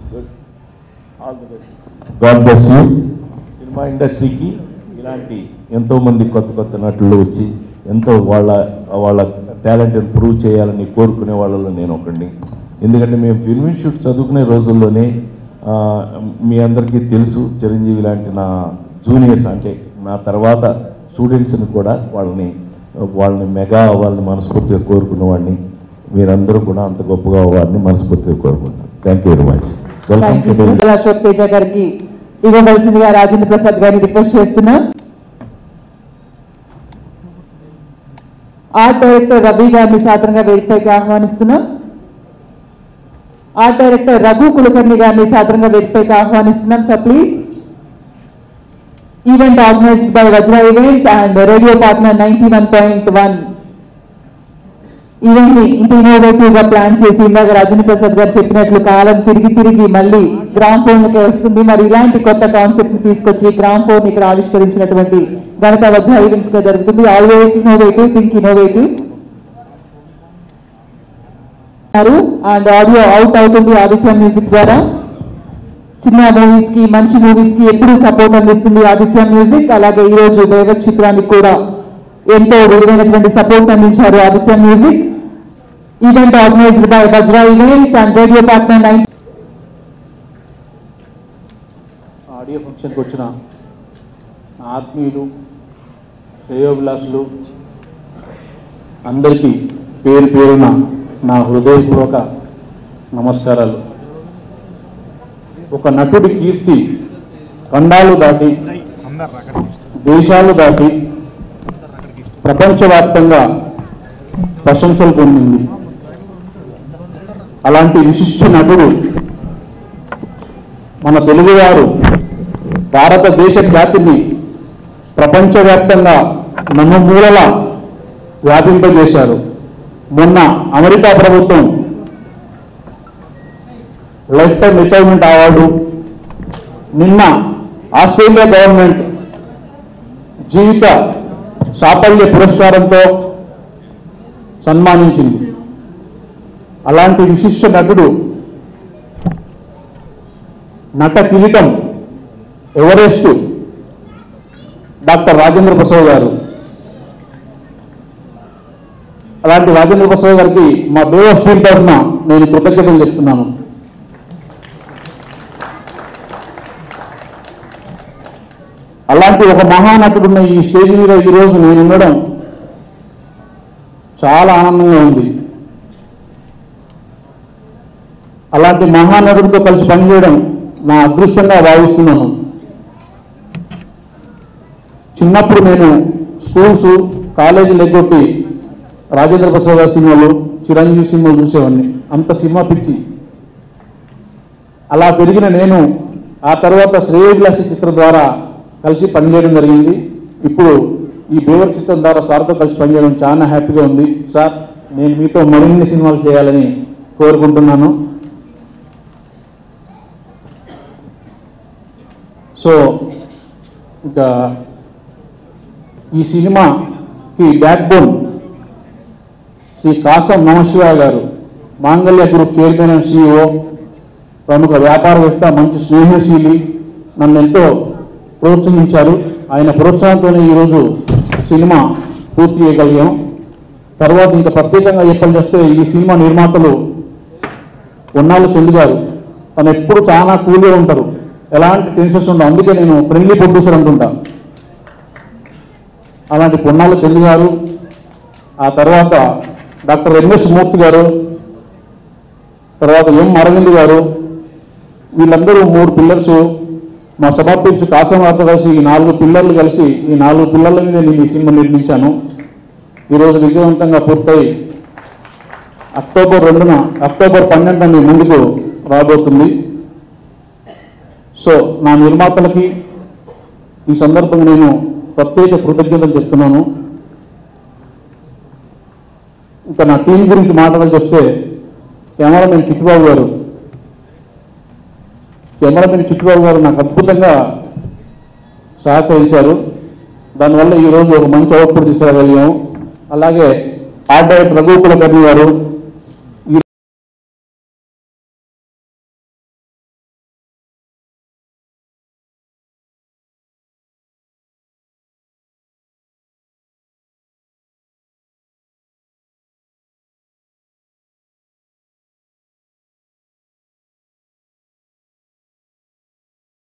god bless you cinema ఇండస్ట్రీకి ఇలాంటి ఎంతో మంది కొత్త కొత్త నటులు వచ్చి ఎంతో వాళ్ళ వాళ్ళ టాలెంట్ని ప్రూవ్ చేయాలని కోరుకునే వాళ్ళలో నేను ఒకడిని ఎందుకంటే మేము ఫిల్మ్ ఇన్స్టిట్యూట్ చదువుకునే రోజుల్లోనే ఆ, మీ అందరికీ తెలుసు చిరంజీవి లాంటి నా జూనియర్స్ అంటే నా తర్వాత స్టూడెంట్స్ని కూడా వాళ్ళని వాళ్ళని మెగా అవ్వాలని మనస్ఫూర్తిగా కోరుకున్న వాడిని మీరందరూ కూడా అంత గొప్పగా అవ్వాలని మనస్ఫూర్తిగా కోరుకుంటున్నాను thank you very much welcome thank you to sir Ashok Teja గారికి ఇవ్వవలసిందిగా రాజేంద్ర ప్రసాద్ గారిని రిక్వెస్ట్ చేస్తున్నాం ఆర్ట్ డైరెక్టర్ రవి గారిని సాధారణంగా వేదికపైకి ఆహ్వానిస్తున్నాం ఆర్ట్ డైరెక్టర్ రఘు కులకర్ణి గారిని సాధారణంగా వేదికపైకి ఆహ్వానిస్తున్నాం sir please event organized by Vajra events and radio partner ninety one point one event ని ఇంత ఇన్నోవేటివ్ గా ప్లాన్ చేసి ఇందాక రజనీ ప్రసాద్ గారు చెప్పినట్లు కాలం తిరిగి తిరిగి మళ్ళీ గ్రామ్ ఫోన్ కి వస్తుంది మరి ఇలాంటి కొత్త కాన్సెప్ట్ ని తీసుకొచ్చి గ్రామ్ ఫోన్ ఇక్కడ ఆవిష్కరించినటువంటి ఘనత వజ్ర ఈవెంట్స్ గా జరుగుతుంది always innovative think innovative and audio out అవుతుంది ఆదిత్య మ్యూజిక్ ద్వారా చిన్న మూవీస్ కి మంచి మూవీస్ కి ఎప్పుడు సపోర్ట్ అందిస్తుంది ఆదిత్య మ్యూజిక్ అలాగే ఈ రోజు దైవ చిత్రానికి కూడా ఎంతో విలువైనటువంటి సపోర్ట్ అందించారు Aditya music event organized by Vajra events and radio partner nine audio ఫంక్షన్కి వచ్చిన నా ఆత్మీయులు శ్రేయోభిలాషులు అందరికీ పేరు పేరున నా హృదయపూర్వక నమస్కారాలు ఒక నటుడి కీర్తి ఖండాలు దాటి దేశాలు దాటి ప్రపంచవ్యాప్తంగా ప్రశంసలు పొందింది అలాంటి విశిష్ట నటుడు మన తెలుగువారు భారతదేశ ఖ్యాతిని ప్రపంచవ్యాప్తంగా నలుమూలల వ్యాపింపజేశారు మొన్న అమెరికా ప్రభుత్వం లైఫ్ టైం అచీవ్మెంట్ అవార్డు నిన్న ఆస్ట్రేలియా గవర్నమెంట్ జీవిత సాఫల్య పురస్కారంతో సన్మానించింది అలాంటి విశిష్ట నటుడు నట కిరీటం ఎవరెస్ట్ డాక్టర్ రాజేంద్ర ప్రసాద్ గారు అలాంటి రాజేంద్ర ప్రసాద్ గారికి మా దేవ స్కూల్ తరఫున నేను కృతజ్ఞతలు చెప్తున్నాను అలాంటి ఒక మహానటుడున్న ఈ స్టేజ్ మీద ఈరోజు నేను ఉండడం చాలా ఆనందంగా ఉంది అలాంటి మహానటుడితో కలిసి పనిచేయడం నా అదృష్టంగా భావిస్తున్నాను చిన్నప్పుడు నేను స్కూల్స్ కాలేజీలు ఎగ్గొట్టి రాజేంద్ర ప్రసాద్ గారి సినిమాలు చిరంజీవి సినిమాలు చూసేవాడిని అంత సినిమా పిచ్చి అలా పెరిగిన నేను ఆ తర్వాత శ్రేయోభిలాషి చిత్రం ద్వారా కలిసి పనిచేయడం జరిగింది ఇప్పుడు ఈ బేవర్ చిత్రం ద్వారా సార్తో కలిసి పనిచేయడం చాలా హ్యాపీగా ఉంది సార్ నేను మీతో మరిన్ని సినిమాలు చేయాలని కోరుకుంటున్నాను సో ఇంకా ఈ సినిమాకి బ్యాక్ బోన్ శ్రీ కాసం నమశివ గారు Mangalya group chairman and CEO ప్రముఖ వ్యాపారవేత్త మంచి స్నేహశీలి నన్ను ఎంతో ప్రోత్సహించారు ఆయన ప్రోత్సాహంతోనే ఈరోజు సినిమా పూర్తి చేయగలిగాం తర్వాత ఇంకా ప్రత్యేకంగా చెప్పాల్సి వస్తే ఈ సినిమా నిర్మాతలు ఉన్నాళ్ళు చెల్లి గారు తను ఎప్పుడు చాలా కూల్గా ఉంటారు ఎలాంటి టెన్షన్స్ ఉండవు అందుకే నేను ఫ్రెండ్లీ ప్రొడ్యూసర్ అంటుంటా అలాంటి పొన్నాళ్ళ చెల్లి గారు ఆ తర్వాత డాక్టర్ ఎంఎస్ మూర్తి గారు తర్వాత ఎం అరవింద్ గారు వీళ్ళందరూ మూడు పిల్లర్స్ మా సమర్పించి కాసంతో కలిసి ఈ నాలుగు పిల్లర్లు కలిసి ఈ నాలుగు పిల్లర్ల మీద నేను ఈ సినిమా నిర్మించాను ఈరోజు విజయవంతంగా పూర్తయి అక్టోబర్ రెండున అక్టోబర్ పన్నెండున మీ ముందుకు రాబోతుంది సో నా నిర్మాతలకి ఈ సందర్భంగా నేను ప్రత్యేక కృతజ్ఞతలు చెప్తున్నాను ఇంకా నా టీం గురించి మాట్లాడాల్సి వస్తే కెమెరామెన్ చిట్టుబాబు గారు కెమెరామెన్ చిట్టుబాబు గారు నాకు అద్భుతంగా సహకరించారు దానివల్ల ఈరోజు ఒక మంచి అవుట్పుట్ తీసుకురాగలిగాము అలాగే ఆర్ట్ డైరెక్టర్ రఘు కులకర్ణి గారు